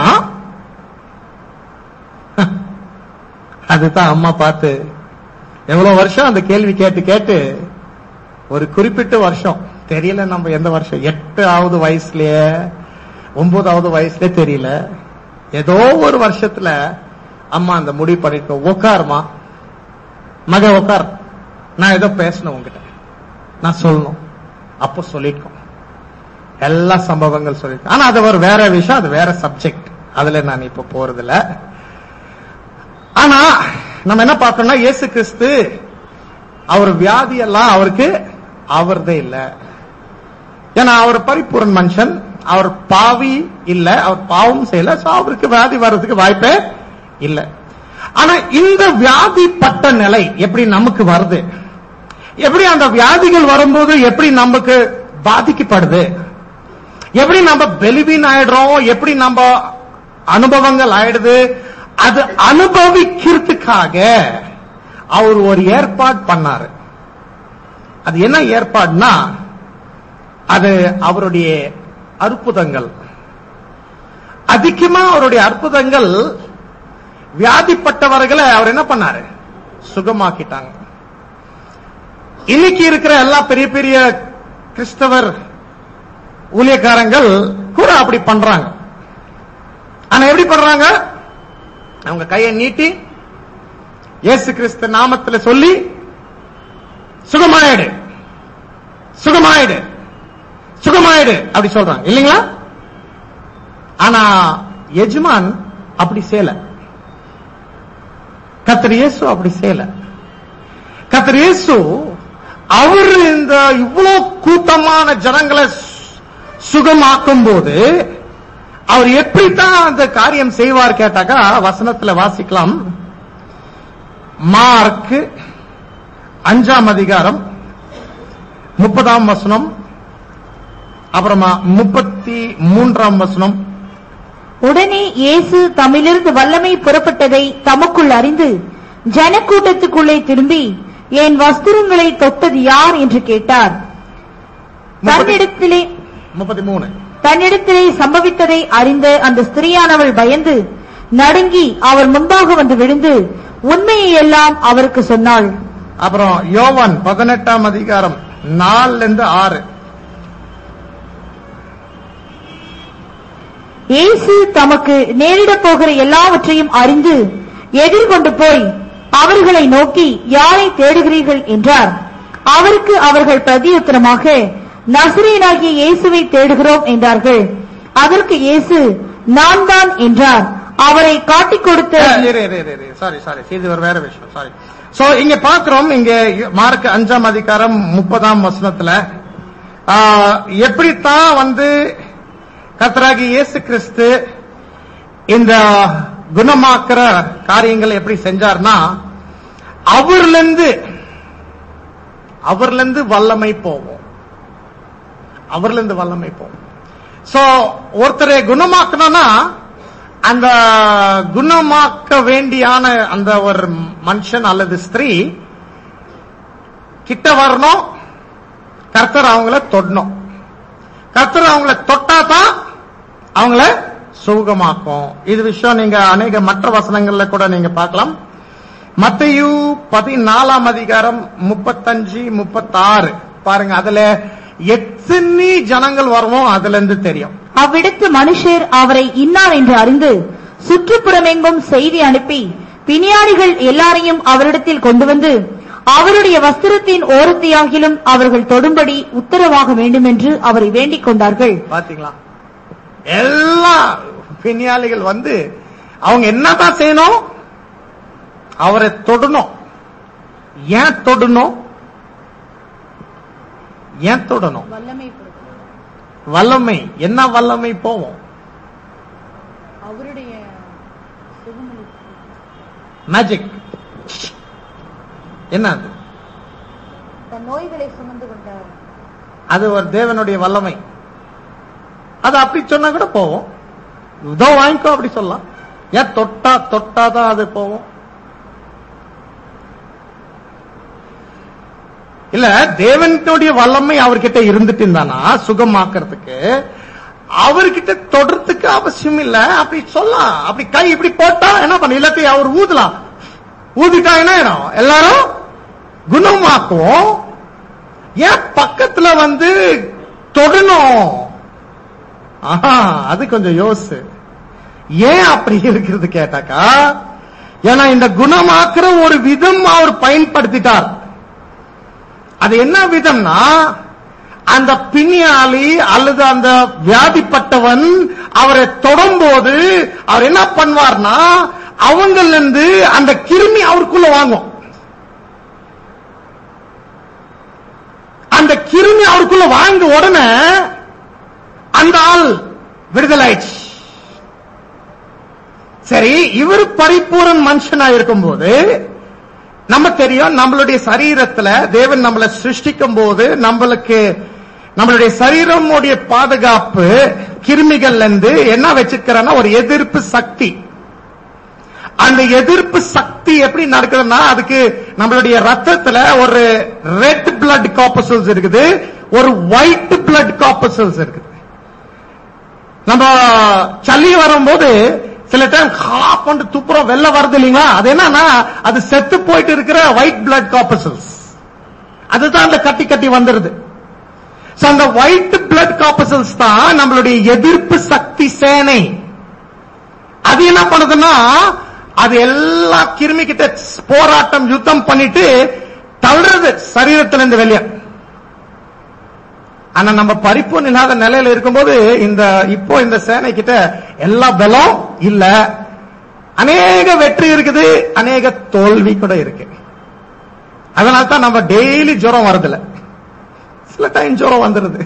அதுதான் அம்மா பார்த்து எவ்வளவு வருஷம் அந்த கேள்வி கேட்டு கேட்டு ஒரு குறிப்பிட்ட வருஷம் தெரியல நம்ம எந்த வருஷம் எட்டாவது வயசுலயே ஒன்பதாவது வயசுலயே தெரியல ஏதோ ஒரு வருஷத்துல அம்மா அந்த முடிவு பண்ணிருக்கோம் உட்காருமா மக உட்கார் நான் ஏதோ பேசணும் உங்ககிட்ட நான் சொல்லணும் அப்போ சொல்லிருக்கோம் எல்லா சம்பவங்கள் சொல்லிருக்கோம் ஆனா அது ஒரு வேற விஷயம் அது வேற சப்ஜெக்ட் அதுல நான் இப்ப போறதில்ல ஆனா நம்ம என்ன பார்க்கணும்னா இயேசு கிறிஸ்து அவர் வியாதி எல்லாம் அவருக்கு அவர்தே இல்ல ஏன்னா அவர் பரிபூரன் மனுஷன் அவர் பாவி இல்ல அவர் பாவம் செய்யல சோ அவருக்கு வியாதி வர்றதுக்கு வாய்ப்பே இல்ல ஆனா இந்த வியாதிப்பட்ட நிலை எப்படி நமக்கு வருது எப்படி அந்த வியாதிகள் வரும்போது எப்படி நமக்கு பாதிக்கப்படுது எப்படி நம்ம பெலிவீன் ஆயிடுறோம் எப்படி நம்ம அனுபவங்கள் ஆயிடுது அது அனுபவிக்கிறதுக்காக அவர் ஒரு ஏற்பாடு பண்ணாரு அது என்ன ஏற்பாடுனா அது அவருடைய அற்புதங்கள் அதிகமா அவருடைய அற்புதங்கள் வியாதிப்பட்டவர்களை அவர் என்ன பண்ணாரு சுகமாக்கிட்டாங்க இன்னைக்கு இருக்கிற எல்லா பெரிய பெரிய கிறிஸ்தவர் ஊழியக்காரங்கள் கூட அப்படி பண்றாங்க ஆனா எப்படி பண்றாங்க அவங்க கையை நீட்டி இயேசு கிறிஸ்து நாமத்துல சொல்லி சுகமாயிடு சுகமாயிடு சுகமாயிடு அப்படி சொல்றாங்க இல்லைங்களா ஆனா எஜமான் அப்படி செய்யல கத்தர் இயேசு அப்படி செய்யல கத்தர் இயேசு அவர் இந்த இவ்வளவு கூட்டமான ஜனங்களை சு- சுகமாக்கும் போது அவர் எப்படித்தான் அந்த காரியம் செய்வார் கேட்டாக்கா வசனத்துல வாசிக்கலாம் மார்க் அஞ்சாம் அதிகாரம் முப்பதாம் வசனம் அப்புறமா முப்பத்தி மூன்றாம் வசனம் உடனே இயேசு தம்மிலிருந்து வல்லமை புறப்பட்டதை தமக்குள் அறிந்து ஜனக்கூட்டத்துக்குள்ளே திரும்பி என் வஸ்திரங்களை தொட்டது யார் என்று கேட்டார் தன்னிடத்திலே முப்பத்தி மூணு தன்னிடத்திலே சம்பவித்ததை அறிந்த அந்த ஸ்திரீயானவள் பயந்து நடுங்கி அவர் முன்பாக வந்து விழுந்து உண்மையை எல்லாம் அவருக்கு சொன்னாள் அப்புறம் யோவான் பதினெட்டாம் அதிகாரம் நாலுல இருந்து ஆறு இயேசு தமக்கு நேரிடப் போகிற எல்லாவற்றையும் அறிந்து எதிர்கொண்டு போய் அவர்களை நோக்கி யாரை தேடுகிறீர்கள் என்றார் அவருக்கு அவர்கள் பிரதியுத்தரமாக நசரேனாகிய இயேசுவை தேடுகிறோம் என்றார்கள் அதற்கு இயேசு நான் தான் என்றார் அவரை காட்டிக் கொடுத்த சாரி சாரி இது ஒரு வேற விஷயம் சாரி சோ இங்க பாக்குறோம் இங்க மார்க் அஞ்சாம் அதிகாரம் முப்பதாம் வசனத்துல ஆ, எப்படித்தான் வந்து கர்த்தராகி இயேசு கிறிஸ்து இந்த குணமாக்குற காரியங்களை எப்படி செஞ்சார்னா அவர்ல இருந்து அவர்ல இருந்து வல்லமை போவோம் அவர்ல இருந்து வல்லமை போவோம் சோ ஒருத்தரை குணமாக்கணும்னா அந்த குணமாக்க வேண்டியான அந்த ஒரு மனுஷன் அல்லது ஸ்திரீ கிட்ட வரணும் கர்த்தர் அவங்கள தொடணும் கர்த்தர் அவங்கள தொட்டா தான் அவங்கள சுகமாக்கும் இது விஷயம் நீங்க அநேக மற்ற வசனங்கள்ல கூட நீங்க பார்க்கலாம் மத்தையு பதினாலாம் அதிகாரம் முப்பத்தஞ்சு முப்பத்தாறு பாருங்க அதுல எத்தனை ஜனங்கள் வருமோ அதுல இருந்து தெரியும் அவ்விடத்து மனுஷர் அவரை இன்னார் என்று அறிந்து சுற்றுப்புறமெங்கும் செய்தி அனுப்பி பிணியாளிகள் எல்லாரையும் அவரிடத்தில் கொண்டு வந்து அவருடைய வஸ்திரத்தின் ஓரத்தையாகிலும் அவர்கள் தொடும்படி உத்தரவாக வேண்டும் என்று அவரை வேண்டிக் கொண்டார்கள் பாத்தீங்களா எல்லா பிணியாளிகள் வந்து அவங்க என்னதான் செய்யணும் அவரை தொடணும் ஏன் தொடணும் ஏன் தொடணும் வல்லமை என்ன வல்லமை போவோம் அவருடைய மேஜிக் என்ன அது நோய்களை சுமந்து கொண்டார் அது ஒரு தேவனுடைய வல்லமை அது அப்படி சொன்னா கூட போவோம் இதோ வாங்கிக்கோ அப்படி சொல்லலாம் ஏன் தொட்டா தொட்டாதான் அது போவோம் இல்ல தேவனுடைய வல்லமை அவர்கிட்ட இருந்துட்டு இருந்தானா சுகமாக்குறதுக்கு அவர்கிட்ட தொடர்றதுக்கு அவசியம் இல்ல அப்படி சொல்லலாம் அப்படி கை இப்படி போட்டா என்ன பண்ண இல்லாட்டி அவர் ஊதலாம் ஊதிட்டா என்ன ஆயிடும் எல்லாரும் குணமாக்குவோம் ஏன் பக்கத்துல வந்து தொடணும் ஆஹா அது கொஞ்சம் யோசு ஏன் அப்படி இருக்கிறது கேட்டாக்கா ஏன்னா இந்த குணமாக்குற ஒரு விதம் அவர் பயன்படுத்திட்டார் அது என்ன விதம்னா அந்த பிணியாளி அல்லது அந்த வியாதிப்பட்டவன் அவரை தொடும்போது அவர் என்ன பண்ணுவார்னா அவங்கள இருந்து அந்த கிருமி அவருக்குள்ள வாங்கும் அந்த கிருமி அவருக்குள்ள வாங்க உடனே அந்த ஆள் விடுதலாயிடுச்சு சரி இவர் பரிபூரன் மனுஷனா இருக்கும்போது நம்ம தெரியும் நம்மளுடைய சரீரத்துல தேவன் நம்மளை சிருஷ்டிக்கும் போது நம்மளுக்கு நம்மளுடைய சரீரமுடைய பாதுகாப்பு கிருமிகள்ல இருந்து என்ன வச்சிருக்கிறன்னா ஒரு எதிர்ப்பு சக்தி அந்த எதிர்ப்பு சக்தி எப்படி நடக்குதுன்னா அதுக்கு நம்மளுடைய ரத்தத்துல ஒரு ரெட் பிளட் காப்பசல்ஸ் இருக்குது ஒரு ஒயிட் பிளட் காப்பசல்ஸ் இருக்குது நம்ம சளி வரும்போது சில டைம் ஹாப் பண்ணி துப்புறம் வெள்ள வருது இல்லைங்களா அது என்னன்னா அது செத்து போயிட்டு இருக்கிற ஒயிட் பிளட் காப்பசல்ஸ் அதுதான் அந்த கட்டி கட்டி வந்துருது So, அந்த ஒயிட் பிளட் காப்பசல்ஸ் தான் நம்மளுடைய எதிர்ப்பு சக்தி சேனை அது என்ன பண்ணுதுன்னா அது எல்லா கிருமி கிட்ட போராட்டம் யுத்தம் பண்ணிட்டு தள்ளுறது சரீரத்திலிருந்து வெளியே ஆனா நம்ம பரிப்பூர்ணம் இல்லாத நிலையில இருக்கும்போது இந்த இப்போ இந்த சேனை கிட்ட எல்லா பலம் இல்ல அநேக வெற்றி இருக்குது அநேக தோல்வி கூட இருக்கு அதனால தான் நம்ம டெய்லி ஜுரம் வருதுல சில டைம் ஜுரம் வந்துருது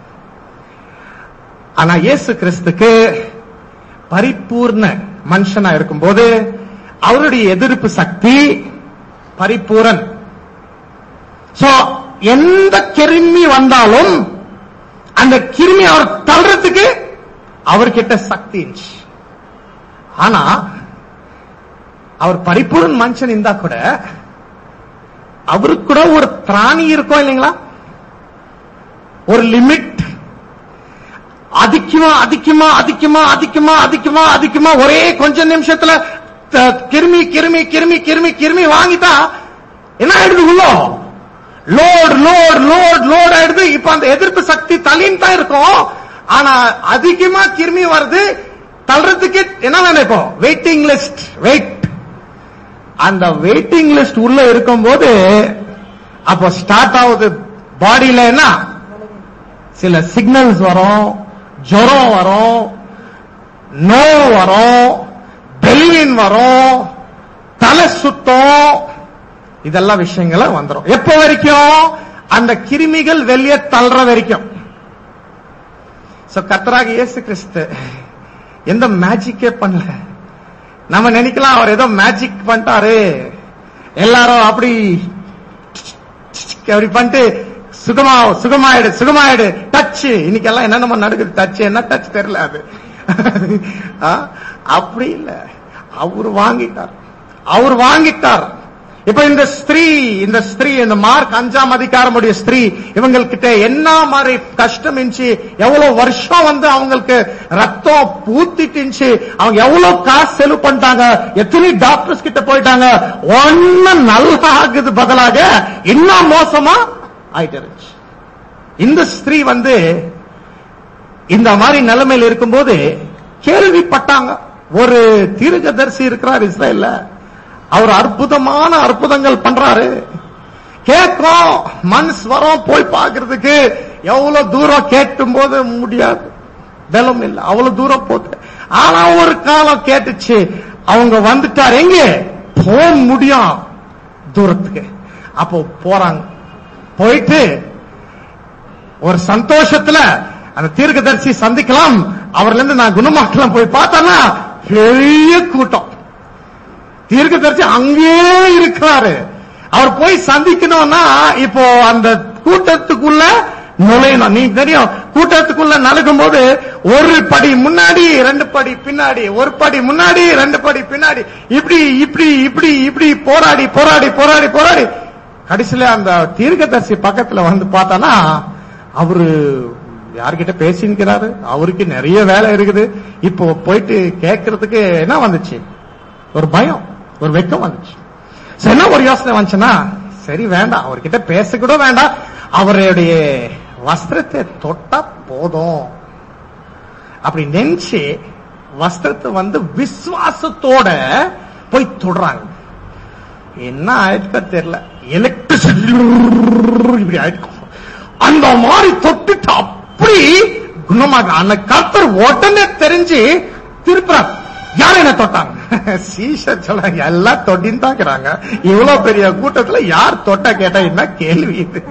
ஆனா இயேசு கிறிஸ்துக்கு பரிபூர்ண மனுஷனா இருக்கும்போது அவருடைய எதிர்ப்பு சக்தி பரிபூரன் சோ எந்த கிருமி வந்தாலும் அந்த கிருமி அவர் தள்ளுறதுக்கு அவர்கிட்ட சக்தி இருந்துச்சு ஆனா அவர் பரிபூர்ண மனுஷன் இருந்தா கூட அவருக்கு கூட ஒரு பிராணி இருக்கும் இல்லைங்களா ஒரு லிமிட் அதிகமா அதிகமா அதிகமா அதிகமா அதிகமா அதிகமா ஒரே கொஞ்ச நிமிஷத்துல த- கிருமி கிருமி கிருமி கிருமி கிருமி வாங்கிட்டா என்ன ஆயிடுது உள்ள லோட் லோட் லோட் லோட் ஆயிடுது இப்ப அந்த எதிர்ப்பு சக்தி தள்ளின்னு தான் இருக்கும் ஆனா அதிகமா கிருமி வருது தள்ளுறதுக்கு என்ன வேணும் இப்போ வெயிட்டிங் லிஸ்ட் வெயிட் அந்த வெயிட்டிங் லிஸ்ட் உள்ள இருக்கும்போது அப்போ ஸ்டார்ட் ஆகுது பாடியில என்ன சில சிக்னல்ஸ் வரும் ஜுரம் வரும் நோ வரும் பெல்வின் வரும் தலை சுத்தம் இதெல்லாம் விஷயங்கள வந்துரும் எப்ப வரைக்கும் அந்த கிருமிகள் வெளியே தள்ளுற வரைக்கும் சோ கத்தராக இயேசு கிறிஸ்து எந்த மேஜிக்கே பண்ணல நம்ம நினைக்கலாம் அவர் ஏதோ மேஜிக் பண்ணிட்டாரு எல்லாரும் அப்படி அப்படி பண்ணிட்டு சுகமா சுகமாயிடு சுகமாயிடு டச் இன்னைக்கு எல்லாம் என்னென்னமோ நடக்குது டச் என்ன டச் தெரியல அது ஆ, அப்படி இல்ல அவர் வாங்கிட்டார் அவர் வாங்கிட்டார் இப்ப இந்த ஸ்திரீ இந்த ஸ்திரீ இந்த மார்க் அஞ்சாம் அதிகாரமுடைய ஸ்திரீ இவங்கள்கிட்ட என்ன மாதிரி கஷ்டம் இருந்துச்சு எவ்வளவு வருஷம் வந்து அவங்களுக்கு ரத்தம் ஊத்திட்டு அவங்க எவ்வளவு காசு செலவு பண்ணிட்டாங்க எத்தனை டாக்டர்ஸ் கிட்ட போயிட்டாங்க ஒன்னு நல்லா ஆகுது பதிலாக இன்னும் மோசமா ஆயிட்டு இருந்துச்சு இந்த ஸ்திரீ வந்து இந்த மாதிரி நிலைமையில் இருக்கும்போது கேள்விப்பட்டாங்க ஒரு தீர்க்கதரிசி இருக்கிறார் இஸ்ரேல்ல அவர் அற்புதமான அற்புதங்கள் பண்றாரு கேட்கும் மனசு வரும் போய் பார்க்கிறதுக்கு எவ்வளவு தூரம் கேட்டும் போது முடியாது பலம் இல்ல அவ்வளவு தூரம் போது ஆனா ஒரு காலம் கேட்டுச்சு அவங்க வந்துட்டார் எங்க போக முடியும் தூரத்துக்கு அப்போ போறாங்க போயிட்டு ஒரு சந்தோஷத்துல அந்த தீர்க்கதரிசி சந்திக்கலாம் அவர்ல இருந்து நான் குணமாக்கலாம் போய் பார்த்தேன்னா பெரிய கூட்டம் தீர்க்கதரிசி அங்கேயே இருக்கிறாரு அவர் போய் சந்திக்கணும்னா இப்போ அந்த கூட்டத்துக்குள்ள நுழையணும் நீ தெரியும் கூட்டத்துக்குள்ள நடக்கும் போது ஒரு படி முன்னாடி ரெண்டு படி பின்னாடி ஒரு படி முன்னாடி ரெண்டு படி பின்னாடி இப்படி இப்படி இப்படி இப்படி போராடி போராடி போராடி போராடி கடைசியில அந்த தீர்க்கதரிசி பக்கத்துல வந்து பார்த்தானா அவரு யார்கிட்ட பேசிக்கிறாரு அவருக்கு நிறைய வேலை இருக்குது இப்போ போயிட்டு கேட்கறதுக்கு என்ன வந்துச்சு ஒரு பயம் ஒரு வெக்கம் வந்துச்சு சரி, என்ன ஒரு யோசனை வந்துச்சுன்னா சரி வேண்டாம் அவர்கிட்ட பேச கூட வேண்டாம் அவருடைய வஸ்திரத்தை தொட்டா போதும் அப்படி நினைச்சு வஸ்திரத்தை வந்து விசுவாசத்தோட போய் தொடுறாங்க என்ன ஆயிடுக்க தெரியல எலக்ட்ரிசிட்டி இப்படி ஆயிடுக்கும் அந்த மாதிரி தொட்டுட்டு அப்படி குணமாக அந்த கர்த்தர் உடனே தெரிஞ்சு திருப்புறார் யார் என்ன தொட்டாங்க சீஷர் சொல்றாங்க எல்லாம் தொட்டின்னு தாக்குறாங்க இவ்வளவு பெரிய கூட்டத்துல யார் தொட்டா கேட்டா என்ன கேள்வி இது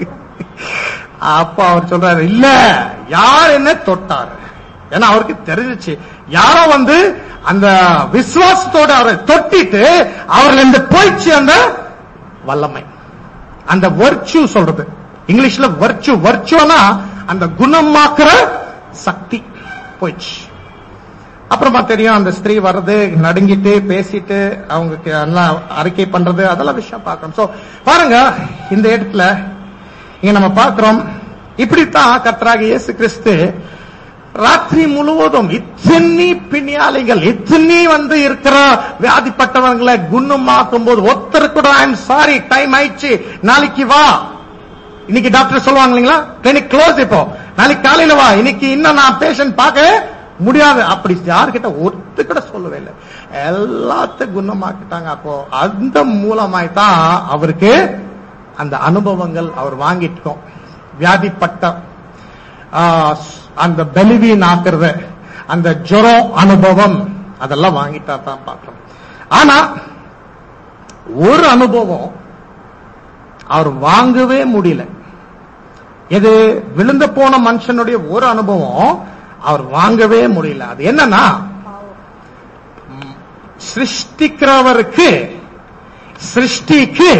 அப்ப அவர் சொல்றாரு இல்ல யார் என்ன தொட்டார் ஏன்னா அவருக்கு தெரிஞ்சிச்சு யாரோ வந்து அந்த விசுவாசத்தோட அவரை தொட்டிட்டு அவர்ல இருந்து போயிடுச்சு அந்த வல்லமை அந்த வர்ச்சு சொல்றது இங்கிலீஷ்ல வர்ச்சு வர்ச்சுனா அந்த குணமாக்குற சக்தி போயிடுச்சு அப்புறமா தெரியும் அந்த ஸ்திரீ வர்றது நடுங்கிட்டு பேசிட்டு அவங்க எல்லாம் அறிக்கை பண்றது அதெல்லாம் விஷயம் பார்க்கணும் சோ பாருங்க இந்த இடத்துல இங்க நம்ம பார்க்கிறோம் இப்படித்தான் கர்த்தராக இயேசு கிறிஸ்து ராத்திரி முழுவதும் இத்தனை பிணியாளிகள் இத்தனை வந்து இருக்கிற வியாதிப்பட்டவங்களை குணமாக்கும் போது ஒருத்தர் கூட ஐம் சாரி டைம் ஆயிடுச்சு நாளைக்கு வா இன்னைக்கு டாக்டர் சொல்லுவாங்க இல்லைங்களா கிளினிக் க்ளோஸ் இப்போ நாளைக்கு காலையில வா இன்னைக்கு இன்னும் நான் பேஷண்ட் பார்க்க முடியாது அப்படி யாருக்கிட்ட ஒருத்து கூட சொல்லவே இல்லை எல்லாத்தையும் குணமாக்கிட்டாங்க அப்போ அந்த மூலமாய் தான் அவருக்கு அந்த அனுபவங்கள் அவர் வாங்கிட்டோம் வியாதிப்பட்ட ஆ, அந்த பலிவீன் ஆக்குறது அந்த ஜுரம் அனுபவம் அதெல்லாம் வாங்கிட்டா தான் பார்க்கணும் ஆனா ஒரு அனுபவம் அவர் வாங்கவே முடியல எது விழுந்து போன மனுஷனுடைய ஒரு அனுபவம் அவர் வாங்கவே முடியல அது என்னன்னா ம், சிருஷ்டிக்கிறவருக்கு சிருஷ்டிக்கு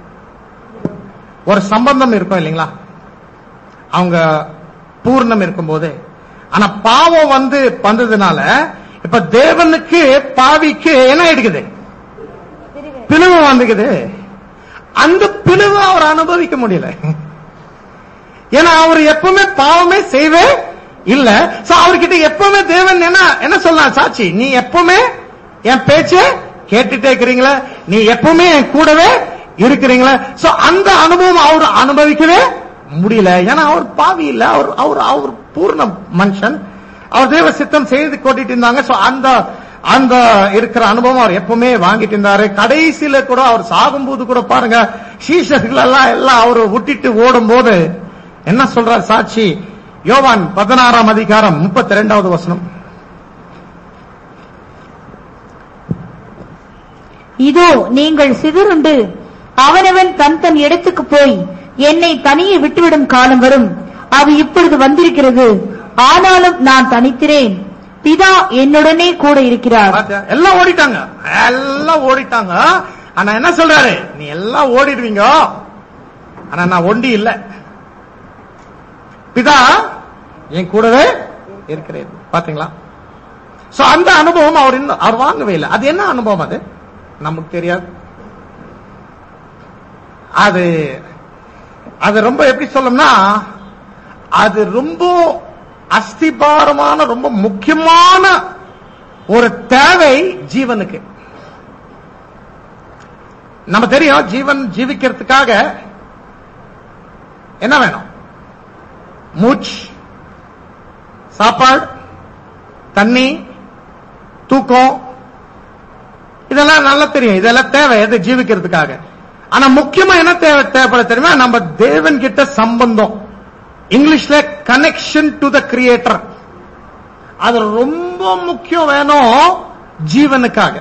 ஒரு சம்பந்தம் இருக்கும் இல்லைங்களா அவங்க பூர்ணம் இருக்கும்போது ஆனா பாவம் வந்து வந்ததுனால இப்ப தேவனுக்கு பாவிக்கு என்ன எடுக்குது பிளவு வந்துக்குது அந்த பிளவு அவர் அனுபவிக்க முடியல ஏன்னா அவர் எப்பவுமே பாவமே செய்வே இல்ல சோ அவர்கிட்ட எப்பவுமே தேவன் என்ன என்ன சொல்லலாம் சாட்சி நீ எப்பவுமே என் பேச்ச கேட்டுட்டே இருக்கிறீங்களா நீ எப்பவுமே என் கூடவே இருக்கிறீங்களா சோ அந்த அனுபவம் அவர் அனுபவிக்கவே முடியல ஏன்னா அவர் பாவி இல்ல அவர் அவர் அவர் பூர்ண மனுஷன் அவர் தேவ சித்தம் செய்து கொட்டிட்டு இருந்தாங்க சோ அந்த அந்த இருக்கிற அனுபவம் அவர் எப்பவுமே வாங்கிட்டு இருந்தாரு கடைசியில கூட அவர் சாகும்போது கூட பாருங்க சீஷர்கள் எல்லாம் எல்லாம் அவர் விட்டுட்டு ஓடும் போது என்ன சொல்றார் சாட்சி யோவான் பதினாறாம் அதிகாரம் முப்பத்தி ரெண்டாவது வசனம் இதோ நீங்கள் சிதறுண்டு அவனவன் தன் தன் இடத்துக்கு போய் என்னை தனியே விட்டுவிடும் காலம் வரும் அது இப்பொழுது வந்திருக்கிறது ஆனாலும் நான் தனித்திரேன் பிதா என்னுடனே கூட இருக்கிறார் பாத்தியா? எல்லாம் ஓடிட்டாங்க எல்லாம் ஓடிட்டாங்க ஆனா என்ன சொல்றாரு நீ எல்லாம் ஓடிடுவீங்க ஆனா நான் ஒண்டி இல்ல பிதா என் கூடவே இருக்கிறேன் பாத்தீங்களா சோ அந்த அனுபவம் அவர் இன்னும் அவர் வாங்கவே இல்லை அது என்ன அனுபவம் அது நமக்கு தெரியாது அது அது ரொம்ப எப்படி சொல்லணும்னா அது ரொம்ப அஸ்திபாரமான ரொம்ப முக்கியமான ஒரு தேவை ஜீவனுக்கு நம்ம தெரியும் ஜீவன் ஜீவிக்கிறதுக்காக என்ன வேணும் மூச்சு சாப்பாடு தண்ணி தூக்கம் இதெல்லாம் நல்லா தெரியும் இதெல்லாம் தேவை எது ஜீவிக்கிறதுக்காக ஆனா முக்கியமா என்ன தேவை தேவைப்பட தெரியுமா நம்ம தேவன் கிட்ட சம்பந்தம் இங்கிலீஷ்ல கனெக்ஷன் டு த கிரியேட்டர் அது ரொம்ப முக்கியம் வேணும் ஜீவனுக்காக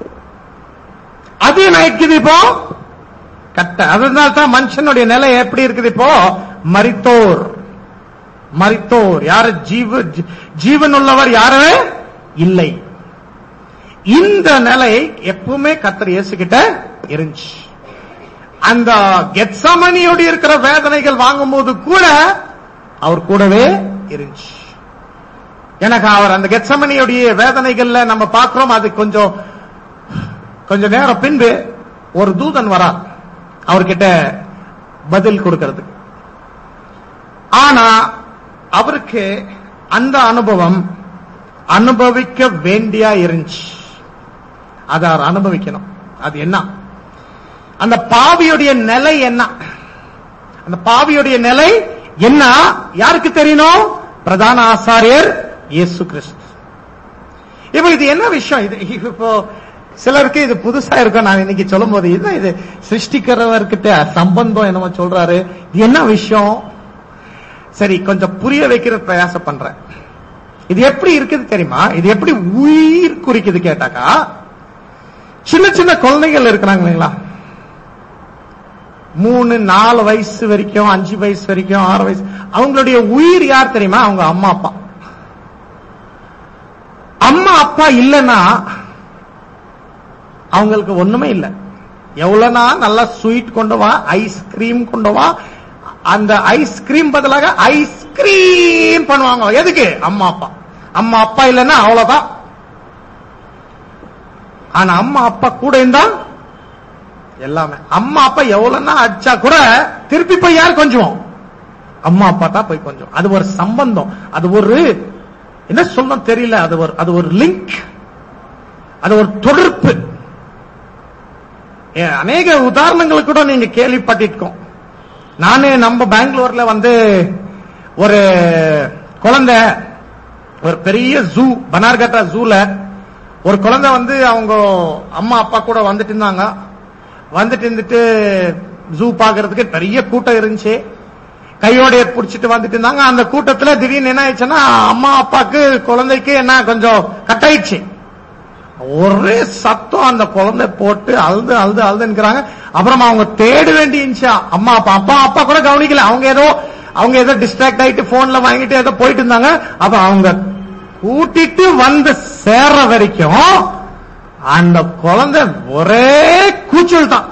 அது என்ன இருக்குது இப்போ கட்ட அதனால தான் மனுஷனுடைய நிலை எப்படி இருக்குது இப்போ மரித்தோர் மரித்தோர் யாரு ஜீவ ஜீ- ஜீவன் உள்ளவர் யாருமே இல்லை இந்த நிலை எப்பவுமே கத்தர் இயேசு கிட்ட இருந்துச்சு அந்த கெட்சமனியோடு இருக்கிற வேதனைகள் வாங்கும்போது கூட அவர் கூடவே இருந்துச்சு எனக்கு அவர் அந்த கெட்சமனியுடைய வேதனைகள்ல நம்ம பார்க்கிறோம் அது கொஞ்சம் கொஞ்ச நேரம் பின்பு ஒரு தூதன் வரார் அவர்கிட்ட பதில் கொடுக்கிறதுக்கு ஆனா அவருக்கு அந்த அனுபவம் அனுபவிக்க வேண்டியா இருந்துச்சு அதை அவர் அனுபவிக்கணும் அது என்ன அந்த பாவியுடைய நிலை என்ன அந்த பாவியுடைய நிலை என்ன யாருக்கு தெரியணும் பிரதான ஆசாரியர் இயேசு கிறிஸ்து இப்போ இது என்ன விஷயம் இது இப்போ சிலருக்கு இது புதுசா இருக்கும் நான் இன்னைக்கு சொல்லும் போது இது இது சிருஷ்டிக்கிறவர்கிட்ட சம்பந்தம் என்னமோ சொல்றாரு இது என்ன விஷயம் சரி கொஞ்சம் புரிய வைக்கிற பிரயாசம் பண்றேன் இது எப்படி இருக்குது தெரியுமா இது எப்படி உயிர் குறிக்குது கேட்டாக்கா சின்ன சின்ன குழந்தைகள் இருக்கிறாங்க இல்லைங்களா மூணு நாலு வயசு வரைக்கும் அஞ்சு வயசு வரைக்கும் ஆறு வயசு அவங்களுடைய உயிர் யார் தெரியுமா அவங்க அம்மா அப்பா அம்மா அப்பா இல்லைன்னா அவங்களுக்கு ஒண்ணுமே இல்லை எவ்வளவுனா நல்லா ஸ்வீட் கொண்டு வா ஐஸ்கிரீம் கொண்டு வா அந்த ஐஸ்கிரீம் பதிலாக ஐஸ்கிரீம் பண்ணுவாங்க எதுக்கு அம்மா அப்பா அம்மா அப்பா இல்லைன்னா அவ்வளவுதான் ஆனா அம்மா அப்பா கூட இருந்தா எல்லாமே அம்மா அப்பா எவ்வளவுனா அடிச்சா கூட திருப்பி போய் யார் கொஞ்சம் அம்மா அப்பா தான் போய் கொஞ்சம் அது ஒரு சம்பந்தம் அது ஒரு என்ன சொல்லணும் தெரியல அது ஒரு அது ஒரு லிங்க் அது ஒரு தொடர்பு ஏ, அநேக உதாரணங்கள் கூட நீங்க கேள்விப்பட்டிருக்கோம் நானே நம்ம பெங்களூர்ல வந்து ஒரு குழந்தை ஒரு பெரிய ஜூ பனார்கட்டா ஜூல ஒரு குழந்தை வந்து அவங்க அம்மா அப்பா கூட வந்துட்டு இருந்தாங்க வந்துட்டு இருந்துட்டு ஜூ பாக்குறதுக்கு பெரிய கூட்டம் இருந்துச்சு கையோட புடிச்சிட்டு வந்துட்டு இருந்தாங்க அந்த கூட்டத்துல திடீர்னு என்ன ஆயிடுச்சுன்னா அம்மா அப்பாக்கு குழந்தைக்கு என்ன கொஞ்சம் கட்டாயிடுச்சு ஒரே சத்தம் அந்த குழந்தை போட்டு அழுது அழுது அழுதுங்கிறாங்க அப்புறம் அவங்க தேட வேண்டியிருந்துச்சு அம்மா அப்பா அப்பா அப்பா கூட கவனிக்கல அவங்க ஏதோ அவங்க ஏதோ டிஸ்ட்ராக்ட் ஆயிட்டு போன்ல வாங்கிட்டு ஏதோ போயிட்டு இருந்தாங்க அப்ப அவங்க கூட்டிட்டு வந்து சேர்ற வரைக்கும் அந்த குழந்தை ஒரே கூச்சல் தான்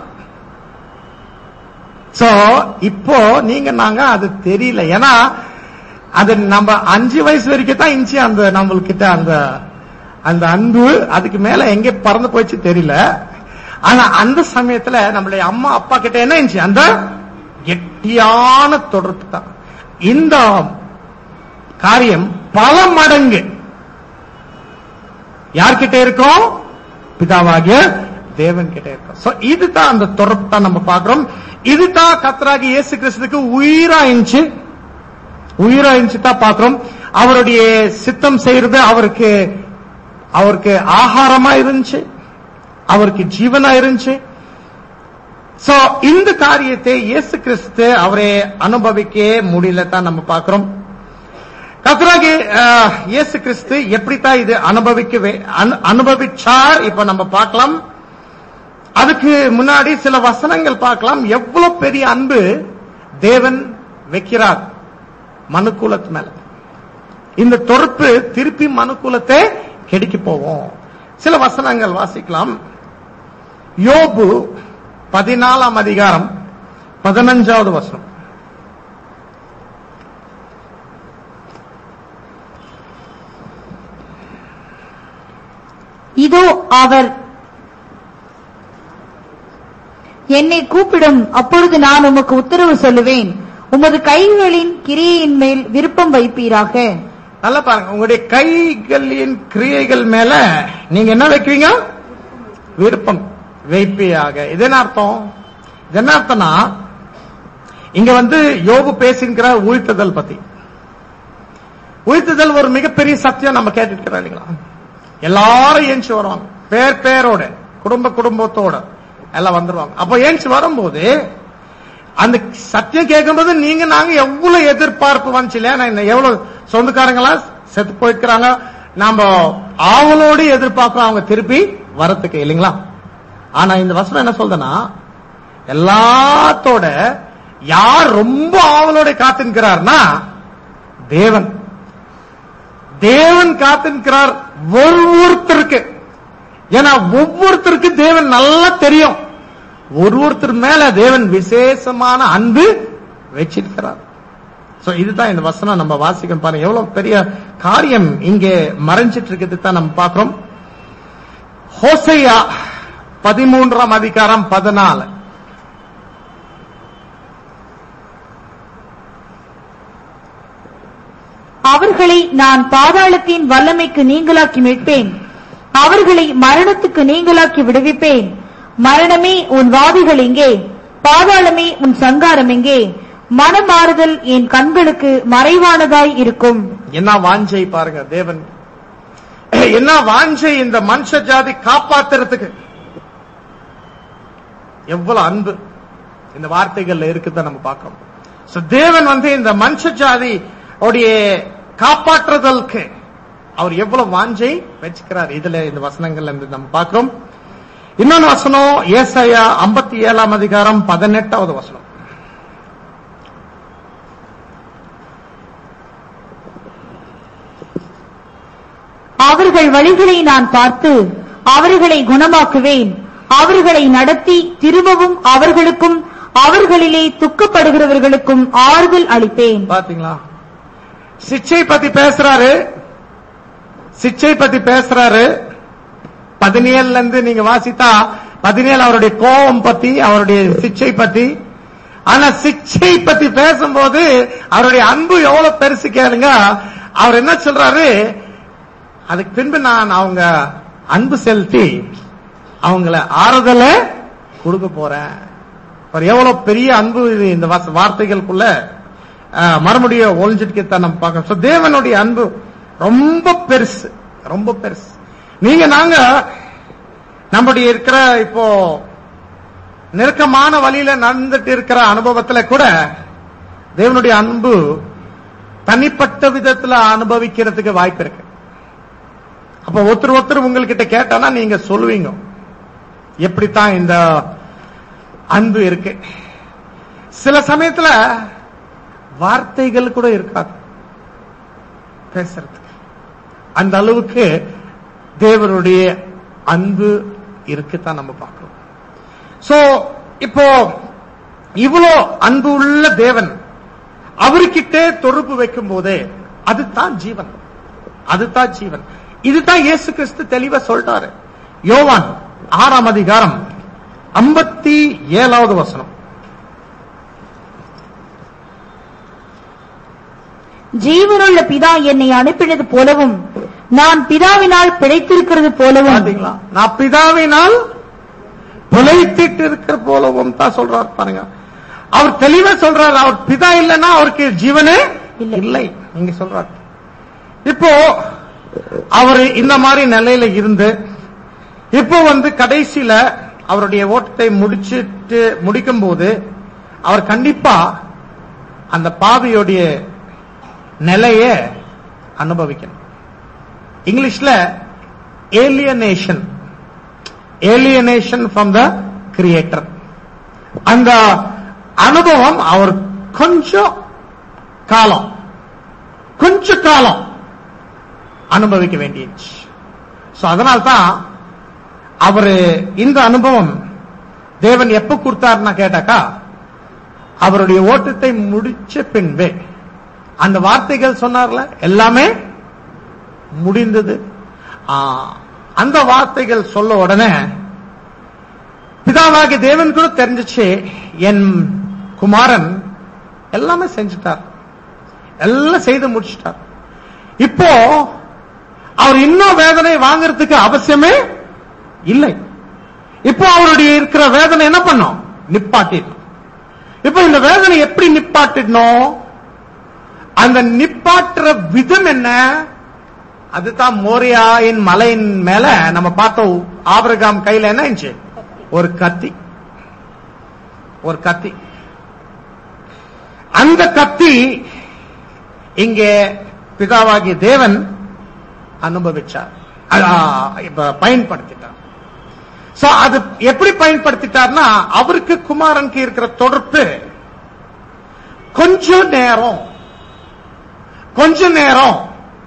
சோ இப்போ நீங்க நாங்க அது தெரியல ஏன்னா அது நம்ம அஞ்சு வயசு வரைக்கும் தான் இருந்துச்சு அந்த நம்மள்கிட்ட அந்த அந்த அன்பு அதுக்கு மேல எங்க பறந்து போச்சு தெரியல ஆனா அந்த சமயத்துல நம்மளுடைய அம்மா அப்பா கிட்ட என்ன இருந்துச்சு அந்த கெட்டியான தொடர்பு தான் இந்த காரியம் பல மடங்கு யார்கிட்ட இருக்கும் பிதாவாகிய தேவன் கிட்ட இருக்கும் சோ இதுதான் அந்த தொடர்பு தான் நம்ம பார்க்கிறோம் இதுதான் கத்தராகி இயேசு கிறிஸ்துக்கு உயிராயிச்சு உயிராயிச்சு தான் பார்க்கிறோம் அவருடைய சித்தம் செய்யறது அவருக்கு அவருக்கு ஆகாரமா இருந்துச்சு அவருக்கு ஜீவனா இருந்துச்சு சோ இந்த காரியத்தை இயேசு கிறிஸ்து அவரே அனுபவிக்க முடியல தான் நம்ம பார்க்கிறோம் கத்தராகி அஹ், இயேசு கிறிஸ்து எப்படித்தான் இது அனுபவிக்க அனுபவிச்சார் இப்ப நம்ம பார்க்கலாம் அதுக்கு முன்னாடி சில வசனங்கள் பார்க்கலாம் எவ்வளவு பெரிய அன்பு தேவன் வைக்கிறார் மனுக்குலத்து மேல இந்த தொறுப்பு திருப்பி மனுக்குலத்தை கெடுக்க போவோம் சில வசனங்கள் வாசிக்கலாம் யோபு பதினாலாம் அதிகாரம் பதினஞ்சாவது வசனம் இதோ அவர் என்னை கூப்பிடும் அப்பொழுது நான் உமக்கு உத்தரவு சொல்லுவேன் உமது கைகளின் கிரியையின் மேல் விருப்பம் வைப்பீராக நல்லா பாருங்க உங்களுடைய கைகளின் கிரியைகள் மேல நீங்க என்ன வைக்கிறீங்க விருப்பம் வைப்பியாக இது என்ன அர்த்தம் இது என்ன அர்த்தம்னா இங்க வந்து யோபு பேசுகிற உயிர்த்துதல் பத்தி உயிர்த்துதல் ஒரு மிகப்பெரிய சத்தியம் நம்ம கேட்டுட்டு இருக்கிறோம் இல்லைங்களா எல்லாரும் ஏஞ்சி வருவாங்க பேர் பேரோட குடும்ப குடும்பத்தோட எல்லாம் வந்துருவாங்க அப்ப ஏஞ்சி வரும்போது அந்த சத்தியம் கேட்கும்போது நீங்க நாங்க எவ்வளவு எதிர்பார்ப்பு வந்துச்சு இல்லையா நான் இந்த எவ்வளவு சொந்தக்காரங்களா செத்து போயிருக்கிறாங்க நாம ஆவலோடு எதிர்பார்க்கிறோம் அவங்க திருப்பி வரத்துக்கு இல்லைங்களா ஆனா இந்த வசனம் என்ன சொல்றேன்னா எல்லாத்தோட யார் ரொம்ப ஆவலோட காத்துக்கிறார்னா தேவன் தேவன் காத்திருக்கிறார் ஒவ்வொருத்தருக்கு ஏன்னா ஒவ்வொருத்தருக்கு தேவன் நல்லா தெரியும் ஒரு ஒருத்தர் மேல தேவன் விசேஷமான அன்பு வச்சிருக்கிறார் சோ இதுதான் இந்த வசனம் நம்ம வாசிக்கணும் பாருங்க எவ்வளவு பெரிய காரியம் இங்கே மறைஞ்சிட்டு இருக்கிறது தான் நம்ம பார்க்கிறோம் ஹோசையா பதிமூன்றாம் அதிகாரம் பதினாலு அவர்களை நான் பாதாளத்தின் வல்லமைக்கு நீங்களாக்கி மீட்பேன் அவர்களை மரணத்துக்கு நீங்களாக்கி விடுவிப்பேன் மரணமே உன் வாதிகள் எங்கே பாதாளமே உன் சங்காரம் எங்கே மனமாறுதல் என் கண்களுக்கு மறைவானதாய் இருக்கும் என்ன வாஞ்சை பாருங்க தேவன் என்ன வாஞ்சை இந்த மனுஷ ஜாதி காப்பாத்துறதுக்கு எவ்வளவு அன்பு இந்த வார்த்தைகள்ல இருக்குதான் நம்ம பார்க்கிறோம் So, தேவன் வந்து இந்த மனுஷ ஜாதி உடைய காப்பாற்றுதலுக்கு அவர் எவ்வளவு வாஞ்சை வச்சுக்கிறார் இதுல இந்த வசனங்கள்ல இருந்து நம்ம பார்க்கிறோம் இன்னொன்னு வசனம் ஏசாயா ஐம்பத்தி ஏழாம் அதிகாரம் பதினெட்டாவது வசனம் அவர்கள் வழிகளை நான் பார்த்து அவர்களை குணமாக்குவேன் அவர்களை நடத்தி திரும்பவும் அவர்களுக்கும் அவர்களிலே துக்கப்படுகிறவர்களுக்கும் ஆறுதல் அளிப்பேன் பாத்தீங்களா சிச்சை பத்தி பேசுறாரு சிச்சை பத்தி பேசுறாரு பதினேழுல இருந்து நீங்க வாசித்தா பதினேழு அவருடைய கோபம் பத்தி அவருடைய சிச்சை பத்தி ஆனா சிச்சை பத்தி பேசும்போது அவருடைய அன்பு எவ்வளவு பெருசு கேளுங்க அவர் என்ன சொல்றாரு அதுக்கு பின்பு நான் அவங்க அன்பு செலுத்தி அவங்கள ஆறுதல கொடுக்க போறேன் அவர் எவ்வளவு பெரிய அன்பு இது இந்த வாச- வார்த்தைகளுக்குள்ள அஹ், மறுபடியும் ஒழிஞ்சிட்டு நம்ம பார்க்கணும் So, தேவனுடைய அன்பு ரொம்ப பெருசு ரொம்ப பெருசு நீங்க நாங்க நம்முடைய இருக்கிற இப்போ நெருக்கமான வழியில நடந்துட்டு இருக்கிற அனுபவத்துல கூட தேவனுடைய அன்பு தனிப்பட்ட விதத்துல அனுபவிக்கிறதுக்கு வாய்ப்பு இருக்கு அப்ப ஒருத்தர் ஒருத்தர் உங்ககிட்ட கேட்டானா நீங்க சொல்லுவீங்க எப்படித்தான் இந்த அன்பு இருக்கு சில சமயத்துல வார்த்தைகள் கூட இருக்காது பேசுறதுக்கு அந்த அளவுக்கு தேவனுடைய அன்பு இருக்குதான் நம்ம பார்க்கிறோம் சோ இப்போ இவ்வளோ அன்பு உள்ள தேவன் அவர்கிட்ட தொடர்பு வைக்கும் போதே அதுதான் ஜீவன் அதுதான் ஜீவன் இதுதான் இயேசு கிறிஸ்து தெளிவா சொல்றாரு யோவான் ஆறாம் அதிகாரம் ஐம்பத்தி ஏழாவது வசனம் ஜீவனுள்ள பிதா என்னை அனுப்பினது போலவும் நான் பிதாவினால் பிழைத்திருக்கிறது போலவும் பாத்தீங்களா நான் பிதாவினால் பிழைத்திட்டு இருக்கிற போலவும் தான் சொல்றாரு பாருங்க அவர் தெளிவா சொல்றாரு அவர் பிதா இல்லைன்னா அவருக்கு ஜீவனே இல்லை. இல்லை நீங்க சொல்றாரு இப்போ அவர் இந்த மாதிரி நிலையில இருந்து இப்போ வந்து கடைசியில அவருடைய ஓட்டத்தை முடிச்சிட்டு முடிக்கும் போது அவர் கண்டிப்பா அந்த பாவியோடைய நிலைய அனுபவிக்கணும் இங்கிலீஷ்ல alienation alienation from the creator அந்த அனுபவம் அவர் கொஞ்சம் காலம் கொஞ்ச காலம் அனுபவிக்க வேண்டியது சோ அதனால்தான் அவரு இந்த அனுபவம் தேவன் எப்ப கொடுத்தாருன்னா கேட்டாக்கா அவருடைய ஓட்டத்தை முடிச்ச பின்பே அந்த வார்த்தைகள் சொன்னார்ல எல்லாமே முடிந்தது ஆ, அந்த வார்த்தைகள் சொல்ல உடனே பிதாவாகிய தேவன் கூட தெரிஞ்சிச்சு என் குமாரன் எல்லாமே செஞ்சுட்டார் எல்லாம் செய்து முடிச்சிட்டார் இப்போ அவர் இன்னும் வேதனை வாங்குறதுக்கு அவசியமே இல்லை இப்போ அவருடைய இருக்கிற வேதனை என்ன பண்ணும் நிப்பாட்டிடணும் இப்போ இந்த வேதனை எப்படி நிப்பாட்டிடணும் அந்த நிப்பாட்டுற விதம் என்ன அதுதான் மோரியாயின் மலையின் மேல நம்ம பார்த்தோம் ஆபிரகாம் கையில என்ன இருந்துச்சு ஒரு கத்தி ஒரு கத்தி அந்த கத்தி இங்கே பிதாவாகிய தேவன் அனுபவிச்சார் அ- ஆ, இப்ப பயன்படுத்திட்டார் சோ அது எப்படி பயன்படுத்திட்டார்னா அவருக்கு குமாரனுக்கு இருக்கிற தொடர்பு கொஞ்ச நேரம் கொஞ்ச நேரம்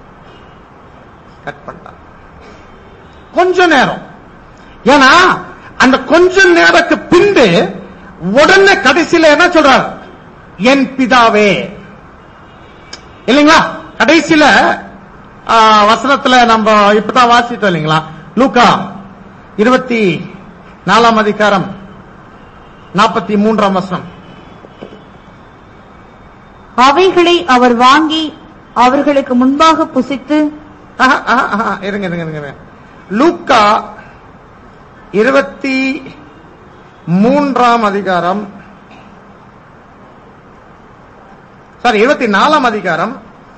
கட் பண்ணிட்டார் கொஞ்ச நேரம் ஏன்னா அந்த கொஞ்ச நேரத்துக்கு பின்பு உடனே கடைசியில என்ன சொல்றார் என் பிதாவே இல்லைங்களா கடைசியில ஆ, வசனத்துல நம்ம இப்பதான் வாசித்தோம் இல்லைங்களா லூக்கா இருபத்தி நாலாம் அதிகாரம் நாற்பத்தி மூன்றாம் வசனம் அவைகளை அவர் வாங்கி அவர்களுக்கு முன்பாக புசித்து ஆஹா, ஆஹா, ஆஹா, இருங்க இருங்க இருங்க இருங்க. லூக்கா இருபத்தி மூன்றாம் அதிகாரம் சாரி இருபத்தி நாலாம் அதிகாரம்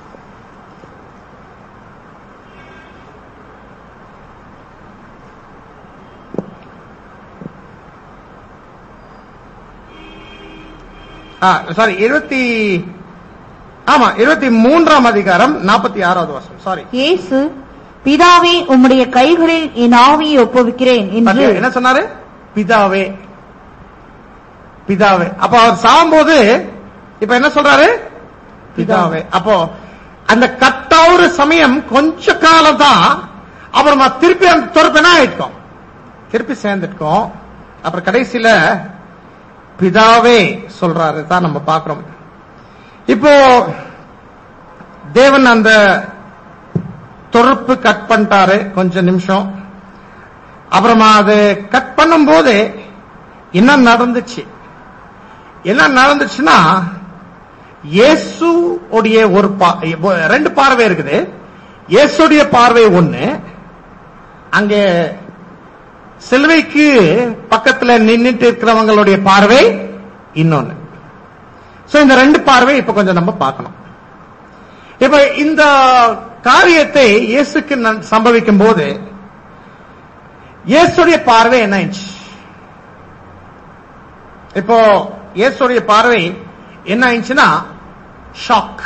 சாரி இருபத்தி ஆமா இருபத்தி மூன்றாம் அதிகாரம் நாற்பத்தி ஆறாவது வருஷம் சாரி இயேசு பிதாவே உம்முடைய கைகளில் என் ஆவியை ஒப்புவிக்கிறேன் என்று பாத்தியா, என்ன சொன்னாரு பிதாவே பிதாவே அப்ப அவர் சாகும்போது இப்ப என்ன சொல்றாரு பிதாவே அப்போ அந்த கட்டாவுற சமயம் கொஞ்ச காலம் தான் அப்புறமா திருப்பி அந்த தொடர்பு என்ன ஆயிட்டோம் திருப்பி சேர்ந்துட்டோம் அப்புறம் கடைசியில பிதாவே சொல்றாரு தான் நம்ம பார்க்கிறோம் இப்போ தேவன் அந்த தொடர்பு கட் பண்ணிட்டாரு கொஞ்ச நிமிஷம் அப்புறமா அது கட் பண்ணும்போது என்ன நடந்துச்சு என்ன நடந்துச்சுன்னா இயேசு உடைய ஒரு பா- ரெண்டு பார்வை இருக்குது இயேசுடைய பார்வை ஒண்ணு அங்கே சிலுவைக்கு பக்கத்துல நின்னுட்டு இருக்கிறவங்களுடைய பார்வை இன்னொன்னு சோ இந்த ரெண்டு பார்வை இப்ப கொஞ்சம் நம்ம பார்க்கணும் இப்ப இந்த காரியத்தை இயேசுக்கு ந- சம்பவிக்கும் போது இயேசுடைய பார்வை என்ன ஆயிடுச்சு இப்போ இயேசுடைய பார்வை என்ன ஆயிடுச்சுன்னா ஷாக்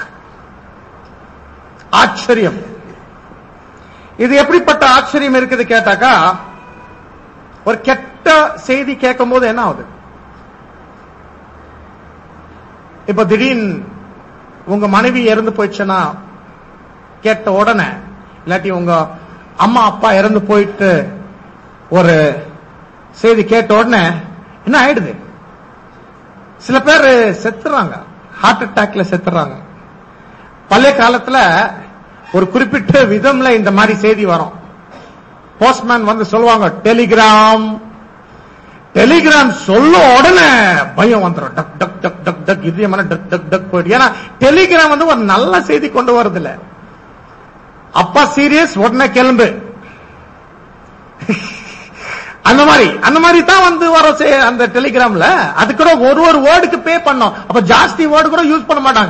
ஆச்சரியம் இது எப்படிப்பட்ட ஆச்சரியம் இருக்குது கேட்டாக்கா ஒரு கெட்ட செய்தி கேட்கும் போது என்ன ஆகுது இப்ப திடீர்னு உங்க மனைவி இறந்து போயிடுச்சுன்னா கேட்ட உடனே இல்லாட்டி உங்க அம்மா அப்பா இறந்து போயிட்டு ஒரு செய்தி கேட்ட உடனே என்ன ஆயிடுது சில பேர் செத்துறாங்க ஹார்ட் அட்டாக்ல செத்துறாங்க பழைய காலத்துல ஒரு குறிப்பிட்ட விதம்ல இந்த மாதிரி செய்தி வரும் போஸ்ட்மேன் வந்து சொல்லுவாங்க டெலிகிராம் டெலிகிராம் சொல்ல உடனே பயம் வந்துடும் டக் டக் டக் டக் டக் இதயமான டக் டக் டக் போயிடு ஏன்னா டெலிகிராம் வந்து ஒரு நல்ல செய்தி கொண்டு வரது இல்ல அப்பா சீரியஸ் உடனே கிளம்பு அந்த மாதிரி அந்த மாதிரி தான் வந்து வர சே- அந்த டெலிகிராம்ல அது கூட ஒரு ஒரு வேர்டுக்கு பே பண்ணோம் அப்ப ஜாஸ்தி வேர்டு கூட யூஸ் பண்ண மாட்டாங்க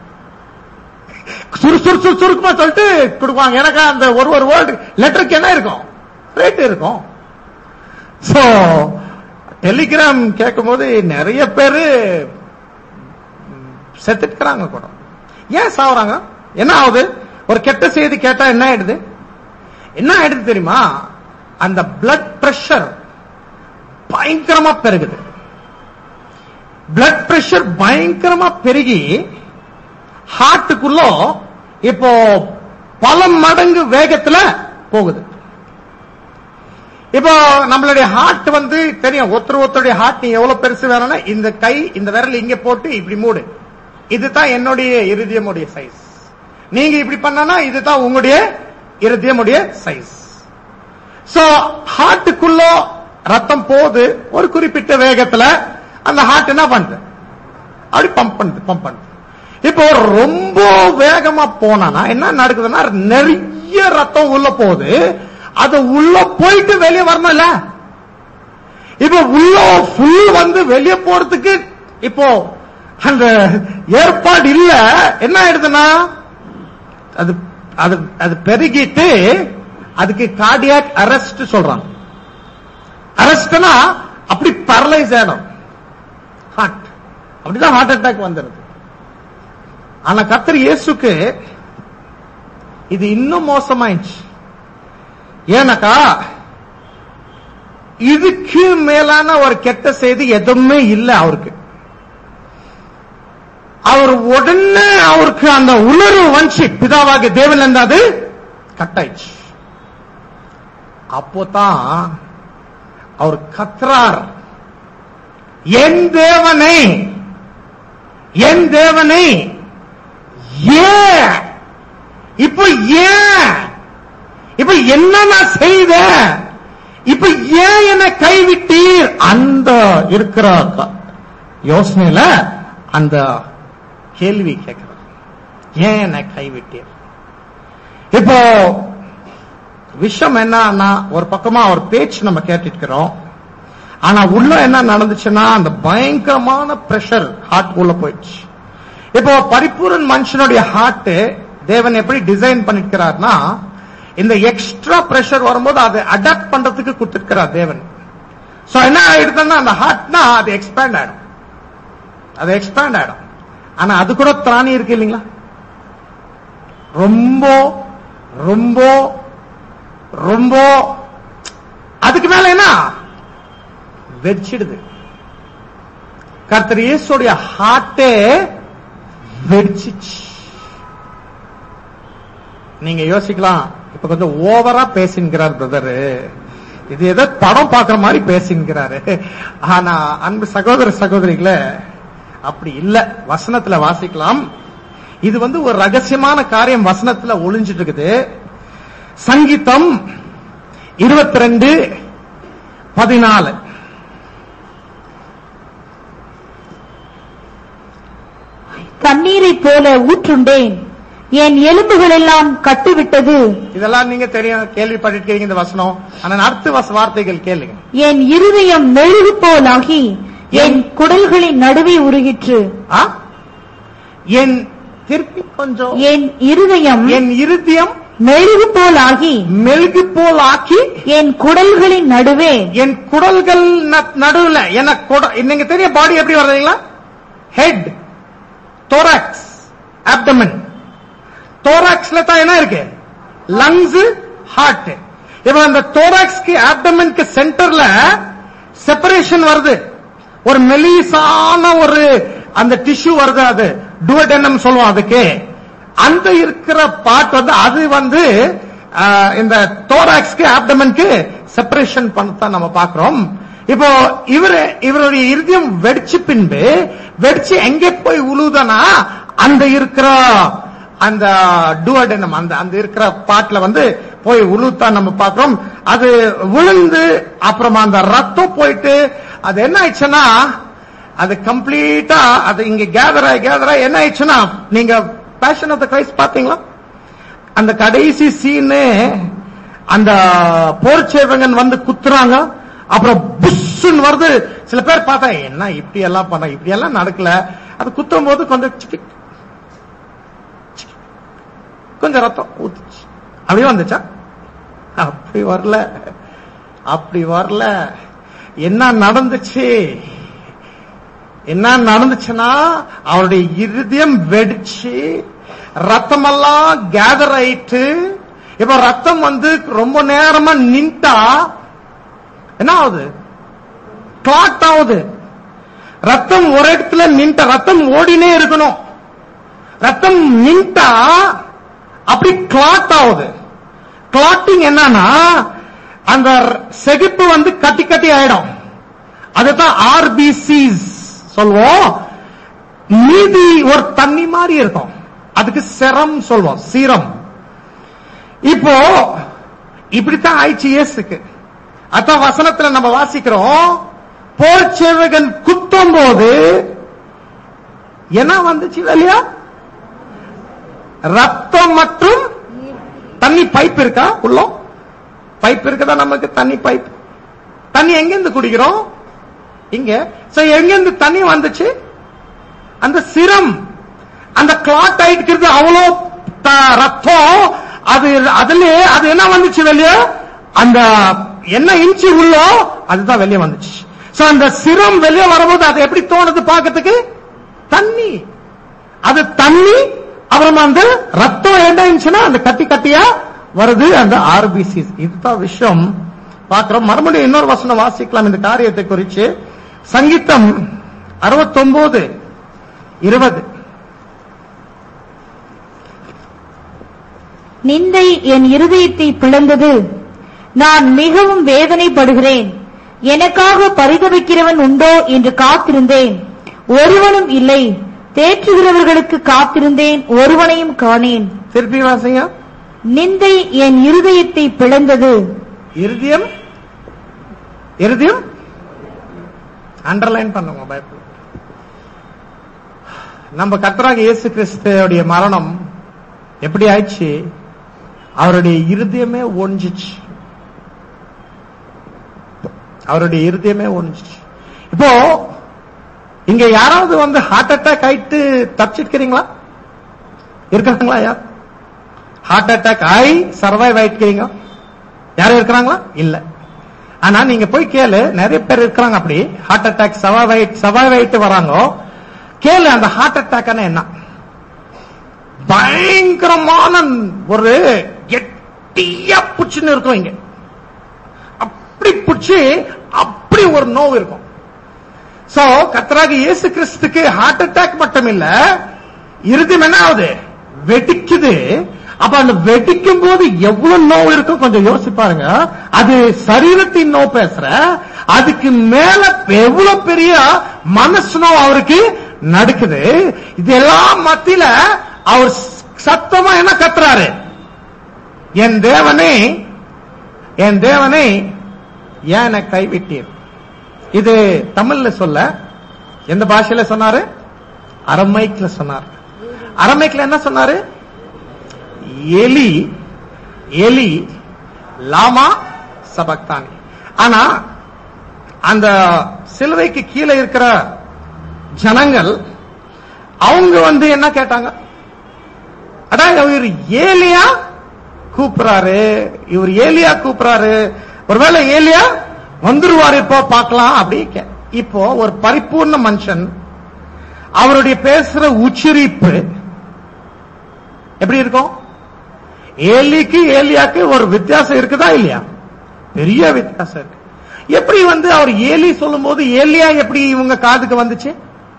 சுரு சுரு சுரு சுருக்குமா சொல்லிட்டு கொடுப்பாங்க எனக்கு அந்த ஒரு ஒரு வேர்டு லெட்டருக்கு என்ன இருக்கும் ரேட் இருக்கும் சோ டெலிகிராம் கேட்கும் போது நிறைய பேரு செத்துக்கிறாங்க கூட ஏன் சாவுறாங்க என்ன ஆகுது ஒரு கெட்ட செய்தி கேட்டா என்ன ஆயிடுது என்ன ஆயிடுது தெரியுமா அந்த பிளட் பிரஷர் பயங்கரமா பெருகுது பிளட் பிரஷர் பயங்கரமா பெருகி ஹார்ட்டுக்குள்ள இப்போ பல மடங்கு வேகத்துல போகுது இப்போ நம்மளுடைய ஹார்ட் வந்து தெரியும் ஒருத்தர் ஒருத்தருடைய ஹார்ட் நீ எவ்வளவு பெருசு வேணும்னா இந்த கை இந்த விரல் இங்க போட்டு இப்படி மூடு இதுதான் என்னுடைய இருதயமுடைய சைஸ் நீங்க இப்படி பண்ணனா இதுதான் உங்களுடைய இருதயமுடைய சைஸ் சோ ஹார்ட்டுக்குள்ள ரத்தம் போகுது ஒரு குறிப்பிட்ட வேகத்துல அந்த ஹார்ட் என்ன பண்ணுது அப்படி பம்ப் பண்ணுது பம்ப் பண்ணுது இப்போ ரொம்ப வேகமா போனா என்ன நடக்குதுன்னா நிறைய ரத்தம் உள்ள போகுது அது உள்ள போயிட்டு வெளியே வரணும்ல இப்போ உள்ள ஃபுல் வந்து வெளியே போறதுக்கு இப்போ அந்த ஏற்பாடு இல்ல என்ன ஆயிடுதுன்னா அது அது அது பெருகிட்டு அதுக்கு கார்டியாக் அரெஸ்ட் சொல்றாங்க அரெஸ்ட்னா அப்படி பரலைஸ் ஆயிடும் ஹார்ட் அப்படிதான் ஹார்ட் அட்டாக் வந்துருது ஆனா கத்தர் இயேசுக்கு இது இன்னும் மோசமாயிடுச்சு ஏன்னாக்கா இதுக்கு மேலான ஒரு கெட்ட செய்தி எதுவுமே இல்லை அவருக்கு அவர் உடனே அவருக்கு அந்த உணர்வு வந்துச்சு பிதாவாகிய தேவன் இருந்தாது கட்டாயிடுச்சு அப்போதான் அவர் கத்துறார் என் தேவனை என் தேவனை ஏன் இப்ப ஏன் இப்ப என்ன நான் செய்தேன் இப்ப ஏன் என்னை கைவிட்டீர் அந்த இருக்கிற க- யோசனையில அந்த கேள்வி கேட்கிறார் ஏன் என்னை கைவிட்டீர் இப்போ விஷயம் என்னன்னா ஒரு பக்கமா அவர் பேச்சு நம்ம கேட்டுட்டு இருக்கிறோம் ஆனா உள்ள என்ன நடந்துச்சுன்னா அந்த பயங்கரமான பிரஷர் ஹார்ட் உள்ள போயிடுச்சு இப்போ பரிபூரன் மனுஷனுடைய ஹார்ட் தேவன் எப்படி டிசைன் பண்ணிருக்கிறார்னா இந்த எக்ஸ்ட்ரா பிரஷர் வரும்போது அதை அடாப்ட் பண்றதுக்கு கொடுத்திருக்கிறார் தேவன் சோ என்ன ஆயிடுதுன்னா அந்த ஹார்ட்னா அது எக்ஸ்பேண்ட் ஆயிடும் அது எக்ஸ்பேண்ட் ஆயிடும் ஆனா அது கூட திராணி இருக்கு இல்லைங்களா ரொம்ப ரொம்ப ரொம்ப அதுக்கு மேல என்ன வெடிச்சிடுது கர்த்தர் இயேசுடைய ஹார்ட்டே வெடிச்சிச்சு நீங்க யோசிக்கலாம் இப்ப கொஞ்சம் ஓவரா பேசின்கிறார் பிரதரு இது ஏதோ படம் பார்க்கிற மாதிரி பேசின்கிறாரு ஆனா அன்பு சகோதர சகோதரிகளே அப்படி இல்ல வசனத்துல வாசிக்கலாம் இது வந்து ஒரு ரகசியமான காரியம் வசனத்துல ஒளிஞ்சிட்டு இருக்குது சங்கீதம் இருபத்தி ரெண்டு பதினாலு தண்ணீரைப் போல ஊற்றுண்டேன் என் எலும்புகள் எல்லாம் கட்டுவிட்டது இதெல்லாம் நீங்க தெரியும் கேள்விப்பட்டிருக்கீங்க இந்த வசனம் ஆனா அடுத்த வச வார்த்தைகள் கேளுங்க என் இருதயம் மெழுகு போலாகி என் குடல்களின் நடுவே உருகிற்று ஆ? என் திருப்பி கொஞ்சம் என் இருதயம் என் இருதயம் மெழுகு போலாகி மெழுகு போல் ஆக்கி என் குடல்களின் நடுவே என் குடல்கள் ந- நடுவுல எனக்கு குட- நீங்க தெரியும் பாடி எப்படி வருதுங்களா ஹெட் thorax abdomen தோராக்ஸ்ல தான் என்ன இருக்கு லங்ஸ் ஹார்ட் இப்ப அந்த தோராக்ஸ்க்கு ஆப்டமனுக்கு சென்டர்ல செப்பரேஷன் வருது ஒரு மெலிசான ஒரு அந்த டிஷ்யூ வருது அது டுவடெனம் சொல்லுவோம் அதுக்கு அந்த இருக்கிற பார்ட் வந்து அது வந்து ஆஹ், இந்த தோராக்ஸ்க்கு ஆப்டமனுக்கு செப்பரேஷன் பண்ணத்தான் நம்ம பாக்குறோம் இப்போ இவரு இவருடைய இருதயம் வெடிச்சு பின்பு வெடிச்சு எங்கே போய் உழுவுதனா அந்த இருக்கிற அந்த டுவடெனம் அந்த அந்த இருக்கிற பாட்டுல வந்து போய் உழுத்தான் நம்ம பார்க்கிறோம் அது விழுந்து அப்புறமா அந்த ரத்தம் போயிட்டு அது என்ன ஆயிடுச்சுன்னா அது கம்ப்ளீட்டா அது இங்க கேதர் ஆகி கேதர் ஆகி என்ன ஆயிடுச்சுன்னா நீங்க பேஷன் ஆஃப் த கிரைஸ்ட் பாத்தீங்களா அந்த கடைசி சீனு அந்த போர்ச்சேவகன் வந்து குத்துறாங்க அப்புறம் புஷ்ன்னு வருது சில பேர் பார்த்தா என்ன இப்படி எல்லாம் பண்ண இப்படி எல்லாம் நடக்கல அது குத்தும் போது கொஞ்சம் சிக்கி கொஞ்சம் ரத்தம் ஊத்துச்சு அப்படியே வந்துச்சா அப்படி வரல அப்படி வரல என்ன நடந்துச்சு என்ன நடந்துச்சுன்னா அவருடைய இருதயம் வெடிச்சு ரத்தமெல்லாம் கேதர் ஆயிட்டு இப்ப ரத்தம் வந்து ரொம்ப நேரமா நின்ட்டா என்ன ஆகுது கிளாட் ஆகுது ரத்தம் ஒரு இடத்துல நின்ட்ட ரத்தம் ஓடினே இருக்கணும் ரத்தம் நின்ட்டா அப்படி கிளாட் ஆகுது கிளாட்டிங் என்னன்னா அந்த செகிப்பு வந்து கட்டி கட்டி ஆயிடும் அதுதான் ஆர்பிசிஸ் சொல்லுவோம் மீதி ஒரு தண்ணி மாதிரி இருக்கும் அதுக்கு செரம் சொல்வோம் சீரம் இப்போ இப்படித்தான் ஆயிடுச்சு இயேசுக்கு அதான் வசனத்துல நம்ம வாசிக்கிறோம் போர் சேவகன் குத்தும் போது என்ன வந்துச்சு இல்லையா ரத்தம் மற்றும் தண்ணி பைப் இருக்கா உள்ள பைப் இருக்குதா நமக்கு தண்ணி பைப் தண்ணி எங்கிருந்து குடிக்கிறோம் இங்க சோ எங்கிருந்து தண்ணி வந்துச்சு அந்த சிரம் அந்த கிளாட் ஆயிட்டு அவ்வளோ த- ரத்தம் அது அதுல அது என்ன வந்துச்சு வெளிய அந்த என்ன இன்ச்சு உள்ளோ அதுதான் வெளியே வந்துச்சு சோ அந்த சிரம் வெளியே வரும்போது அது எப்படி தோணுது பார்க்கிறதுக்கு தண்ணி அது தண்ணி அப்புறமா அந்த ரத்தம் என்ன இருந்துச்சுன்னா அந்த கட்டி கட்டியா வருது அந்த ஆர்பிசி இதுதான் விஷயம் பார்க்கிறோம் மறுபடியும் இன்னொரு வசனம் வாசிக்கலாம் இந்த காரியத்தை குறித்து சங்கீதம் அறுபத்தொன்பது இருபது நிந்தை என் இருதயத்தை பிளந்தது நான் மிகவும் வேதனைப்படுகிறேன் எனக்காக பரிதவிக்கிறவன் உண்டோ என்று காத்திருந்தேன் ஒருவனும் இல்லை தேற்றுகிறவர்களுக்கு காத்திருந்தேன் ஒருவனையும் காணேன் திருப்பி வாசிங்க நிந்தை என் இருதயத்தை பிளந்தது இருதயம் இருதயம் அண்டர்லைன் பண்ணுங்க பைபிள் நம்ம கர்த்தராக இயேசு கிறிஸ்துவோடைய மரணம் எப்படி ஆயிடுச்சு அவருடைய இருதயமே ஒழிஞ்சிச்சு அவருடைய இருதயமே ஒழிஞ்சிச்சு இப்போ இங்க யாராவது வந்து ஹார்ட் அட்டாக் ஆயிட்டு தப்பிச்சிருக்கிறீங்களா இருக்கிறாங்களா யார் ஹார்ட் அட்டாக் ஆகி சர்வைவ் ஆயிட்டுக்கிறீங்க யாரும் இருக்கிறாங்களா இல்ல ஆனா நீங்க போய் கேளு நிறைய பேர் இருக்கிறாங்க அப்படி ஹார்ட் அட்டாக் சர்வைவ் ஆயிட்டு சர்வைவ் ஆயிட்டு வராங்க கேளு அந்த ஹார்ட் அட்டாக் என்ன பயங்கரமான ஒரு கெட்டியா புச்சுன்னு இருக்கும் இங்க அப்படி புடிச்சு அப்படி ஒரு நோவு இருக்கும் சோ கத்தராக இயேசு கிறிஸ்துக்கு ஹார்ட் அட்டாக் மட்டும் இல்ல இருதயம் என்ன ஆகுது வெடிக்குது அப்ப அந்த வெடிக்கும் போது எவ்வளவு நோவு இருக்கும் கொஞ்சம் யோசிச்சு பாருங்க அது சரீரத்தின் நோவு பேசுற அதுக்கு மேல எவ்வளவு பெரிய மனசு நோவு அவருக்கு நடக்குது இதெல்லாம் மத்தியில அவர் சத்தமா என்ன கத்துறாரு என் தேவனே என் தேவனே ஏன் என்னை கைவிட்டீர் இது தமிழ்ல சொல்ல எந்த பாஷையில சொன்னாரு அரமைக்ல சொன்னார் அரமைக்ல என்ன சொன்னாரு எலி எலி லாமா சபக்தானி ஆனா அந்த சிலுவைக்கு கீழே இருக்கிற ஜனங்கள் அவங்க வந்து என்ன கேட்டாங்க அடா இவர் ஏலியா கூப்பிடுறாரு இவர் ஏலியா கூப்பிடுறாரு ஒருவேளை ஏலியா வந்துருவாரு இப்போ பார்க்கலாம் அப்படி கே- இப்போ ஒரு பரிபூர்ண மனுஷன் அவருடைய பேசுற உச்சரிப்பு எப்படி இருக்கும் ஏலிக்கு ஏலியாக்கு ஒரு வித்தியாசம் இருக்குதா இல்லையா பெரிய வித்தியாசம் இருக்கு எப்படி வந்து அவர் ஏலி சொல்லும்போது ஏலியா எப்படி இவங்க காதுக்கு வந்துச்சு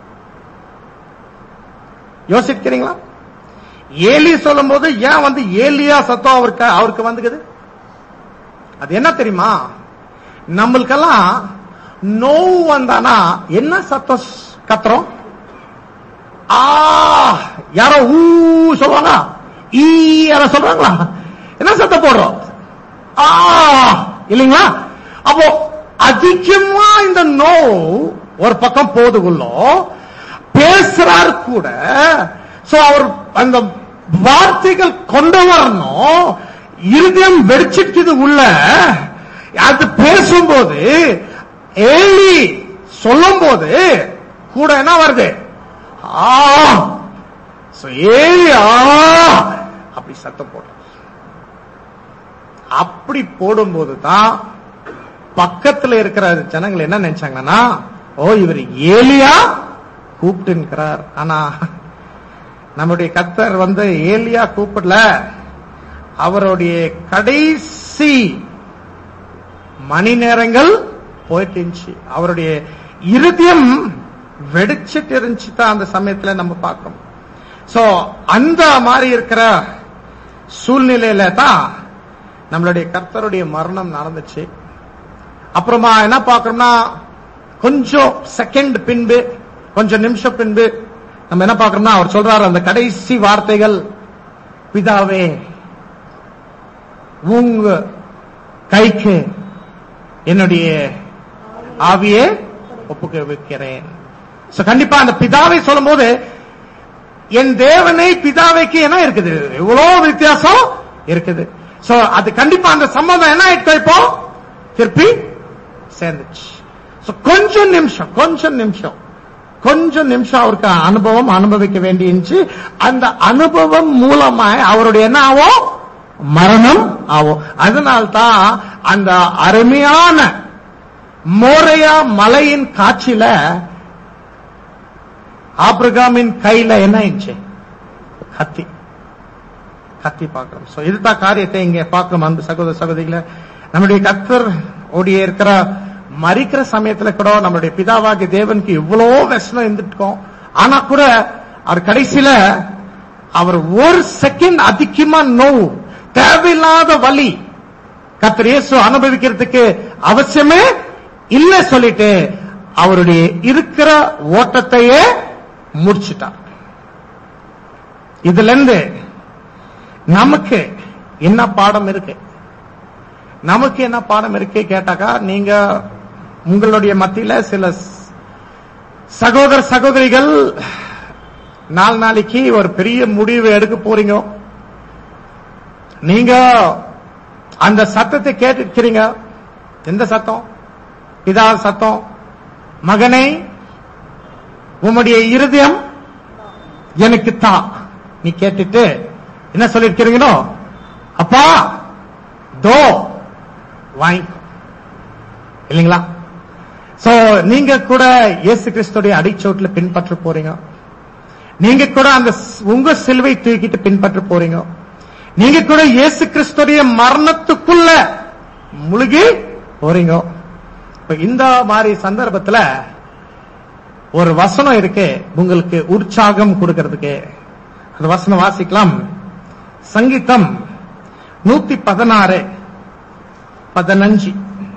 யோசிக்கிறீங்களா ஏலி சொல்லும்போது ஏன் வந்து ஏலியா சத்தம் அவருக்கு அவருக்கு வந்துக்குது அது என்ன தெரியுமா நம்மளுக்கெல்லாம் நோவு வந்தானா என்ன சத்தம் ஸ்- கத்துறோம் ஆ யாரோ ஊ சொல்லுவாங்க ஈ யாரோ சொல்றாங்களா என்ன சத்தம் போடுறோம் ஆ இல்லைங்களா அப்போ அதிகமா இந்த நோ ஒரு பக்கம் போதுகுள்ளோ பேசுறார் கூட சோ அவர் அந்த வார்த்தைகள் கொண்டு வரணும் இருதயம் வெடிச்சிட்டு உள்ள அது பேசும்போது ஏலி சொல்லும்போது கூட என்ன வருது ஆ So, ஏலி ஆ அப்படி சத்தம் போடுற அப்படி போடும்போது தான் பக்கத்துல இருக்கிற ஜனங்கள் என்ன நினைச்சாங்கன்னா ஓ இவர் ஏலியா கூப்பிட்டுங்கிறார் ஆனா நம்முடைய கத்தர் வந்து ஏலியா கூப்பிடல அவருடைய கடைசி மணி நேரங்கள் போயிட்டு இருந்துச்சு அவருடைய இருதயம் வெடிச்சிட்டு இருந்துச்சு தான் அந்த சமயத்துல நம்ம பார்க்கணும் சோ அந்த மாதிரி இருக்கிற சூழ்நிலையில தான் நம்மளுடைய கர்த்தருடைய மரணம் நடந்துச்சு அப்புறமா என்ன பார்க்கறோம்னா கொஞ்சம் செகண்ட் பின்பு கொஞ்சம் நிமிஷம் பின்பு நம்ம என்ன பார்க்கறோம்னா அவர் சொல்றாரு அந்த கடைசி வார்த்தைகள் பிதாவே உங்க கைக்கு என்னுடைய ஆவியே ஒப்புக்க வைக்கிறேன் So, கண்டிப்பா அந்த பிதாவை சொல்லும்போது என் தேவனை பிதாவைக்கு என்ன இருக்குது இவ்வளவு வித்தியாசம் இருக்குது சோ அது கண்டிப்பா அந்த சம்பந்தம் என்ன ஆயிட்டு இப்போ திருப்பி சேர்ந்துச்சு So, கொஞ்சம் நிமிஷம் கொஞ்சம் நிமிஷம் கொஞ்சம் நிமிஷம் அவருக்கு அனுபவம் அனுபவிக்க வேண்டியிருந்துச்சு அந்த அனுபவம் மூலமாய் அவருடைய என்ன ஆகும் மரணம் ஆகும் அதனால்தான் அந்த அருமையான மோரையா மலையின் காட்சியில ஆபிரகாமின் கையில என்ன ஆயிடுச்சு கத்தி கத்தி பார்க்கிறோம் சோ இதுதான் காரியத்தை இங்க பார்க்கிறோம் அன்பு சகோதர சகோதரிகளை நம்முடைய கத்தர் ஓடிய இருக்கிற மறிக்கிற சமயத்துல கூட நம்மளுடைய பிதாவாகிய தேவனுக்கு இவ்வளோ விஷனம் இருந்துட்டோம் ஆனா கூட அவர் கடைசியில அவர் ஒரு செகண்ட் அதிகமா நோவு தேவையில்லாத வலி கத்தர் இயேசு அனுபவிக்கிறதுக்கு அவசியமே இல்ல சொல்லிட்டு அவருடைய இருக்கிற ஓட்டத்தையே முடிச்சிட்டார் இதுல இருந்து நமக்கு என்ன பாடம் இருக்கு நமக்கு என்ன பாடம் இருக்கு கேட்டாக்கா நீங்க உங்களுடைய மத்தியில சில ஸ்- சகோதர சகோதரிகள் நாலு நாளைக்கு ஒரு பெரிய முடிவு எடுக்க போறீங்க நீங்க அந்த சத்தத்தை கேட்டுக்கிறீங்க எந்த சத்தம் பிதா சத்தம் மகனே உம்முடைய இருதயம் எனக்கு தா நீ கேட்டுட்டு என்ன சொல்லிருக்கிறீங்களோ அப்பா தோ வாங்கிக்கோ இல்லைங்களா சோ நீங்க கூட இயேசு கிறிஸ்துடைய அடிச்சோட்டுல பின்பற்ற போறீங்க நீங்க கூட அந்த ஸ்- உங்க சிலுவை தூக்கிட்டு பின்பற்ற போறீங்க நீங்க கூட இயேசு கிறிஸ்துடைய மரணத்துக்குள்ள முழுகி போறீங்க இப்ப இந்த மாதிரி சந்தர்ப்பத்துல ஒரு வசனம் இருக்கு உங்களுக்கு உற்சாகம் கொடுக்கிறதுக்கு அந்த வசனம் வாசிக்கலாம் சங்கீதம் நூத்தி பதினாறு பதினஞ்சு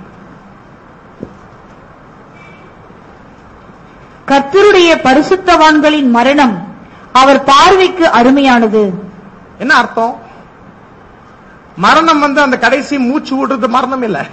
கர்த்தருடைய பரிசுத்தவான்களின் மரணம் அவர் பார்வைக்கு அருமையானது என்ன அர்த்தம் மரணம் வந்து அந்த கடைசி மூச்சு விடுறது மரணம் இல்ல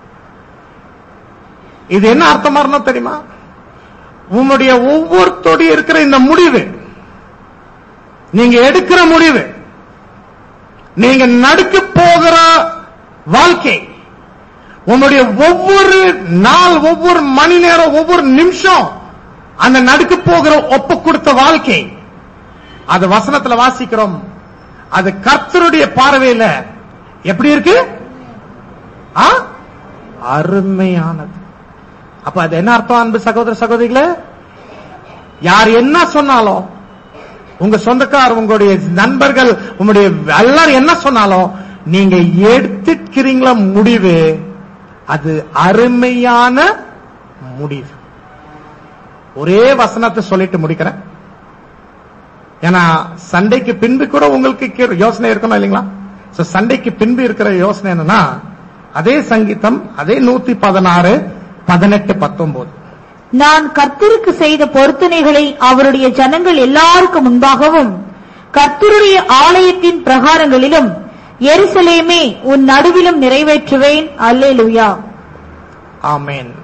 இது என்ன அர்த்தம் மரணம் தெரியுமா உன்னுடைய ஒவ்வொருத்தோடைய இருக்கிற இந்த முடிவு நீங்க எடுக்கிற முடிவு நீங்க நடுக்க போகிற வாழ்க்கை உன்னுடைய ஒவ்வொரு நாள் ஒவ்வொரு மணி நேரம் ஒவ்வொரு நிமிஷம் அந்த நடுக்க போகிற ஒப்பு கொடுத்த வாழ்க்கை அது வசனத்துல வாசிக்கிறோம் அது கர்த்தருடைய பார்வையில எப்படி இருக்கு ஆ? அருமையானது அப்ப அது என்ன அர்த்தம் அன்பு சகோதர சகோதரிகளே யார் என்ன சொன்னாலும் உங்க சொந்தக்கார் உங்களுடைய நண்பர்கள் உங்களுடைய எல்லாரும் என்ன சொன்னாலும் நீங்க எடுத்துக்கிறீங்களா முடிவு அது அருமையான முடிவு ஒரே வசனத்தை சொல்லிட்டு முடிக்கிறேன் ஏன்னா சண்டைக்கு பின்பு கூட உங்களுக்கு கே- யோசனை இருக்கணும் இல்லைங்களா சோ சண்டைக்கு பின்பு இருக்கிற யோசனை என்னன்னா அதே சங்கீதம் அதே நூத்தி பதினாறு பதினெட்டு பத்தொன்பது நான் கர்த்தருக்கு செய்த பொருத்தனைகளை அவருடைய ஜனங்கள் எல்லாருக்கும் முன்பாகவும் கர்த்தருடைய ஆலயத்தின் பிரகாரங்களிலும் எருசலேமே உன் நடுவிலும் நிறைவேற்றுவேன் அல்லேலூயா ஆமென்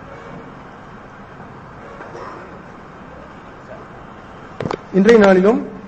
இன்றைய நாளிலும்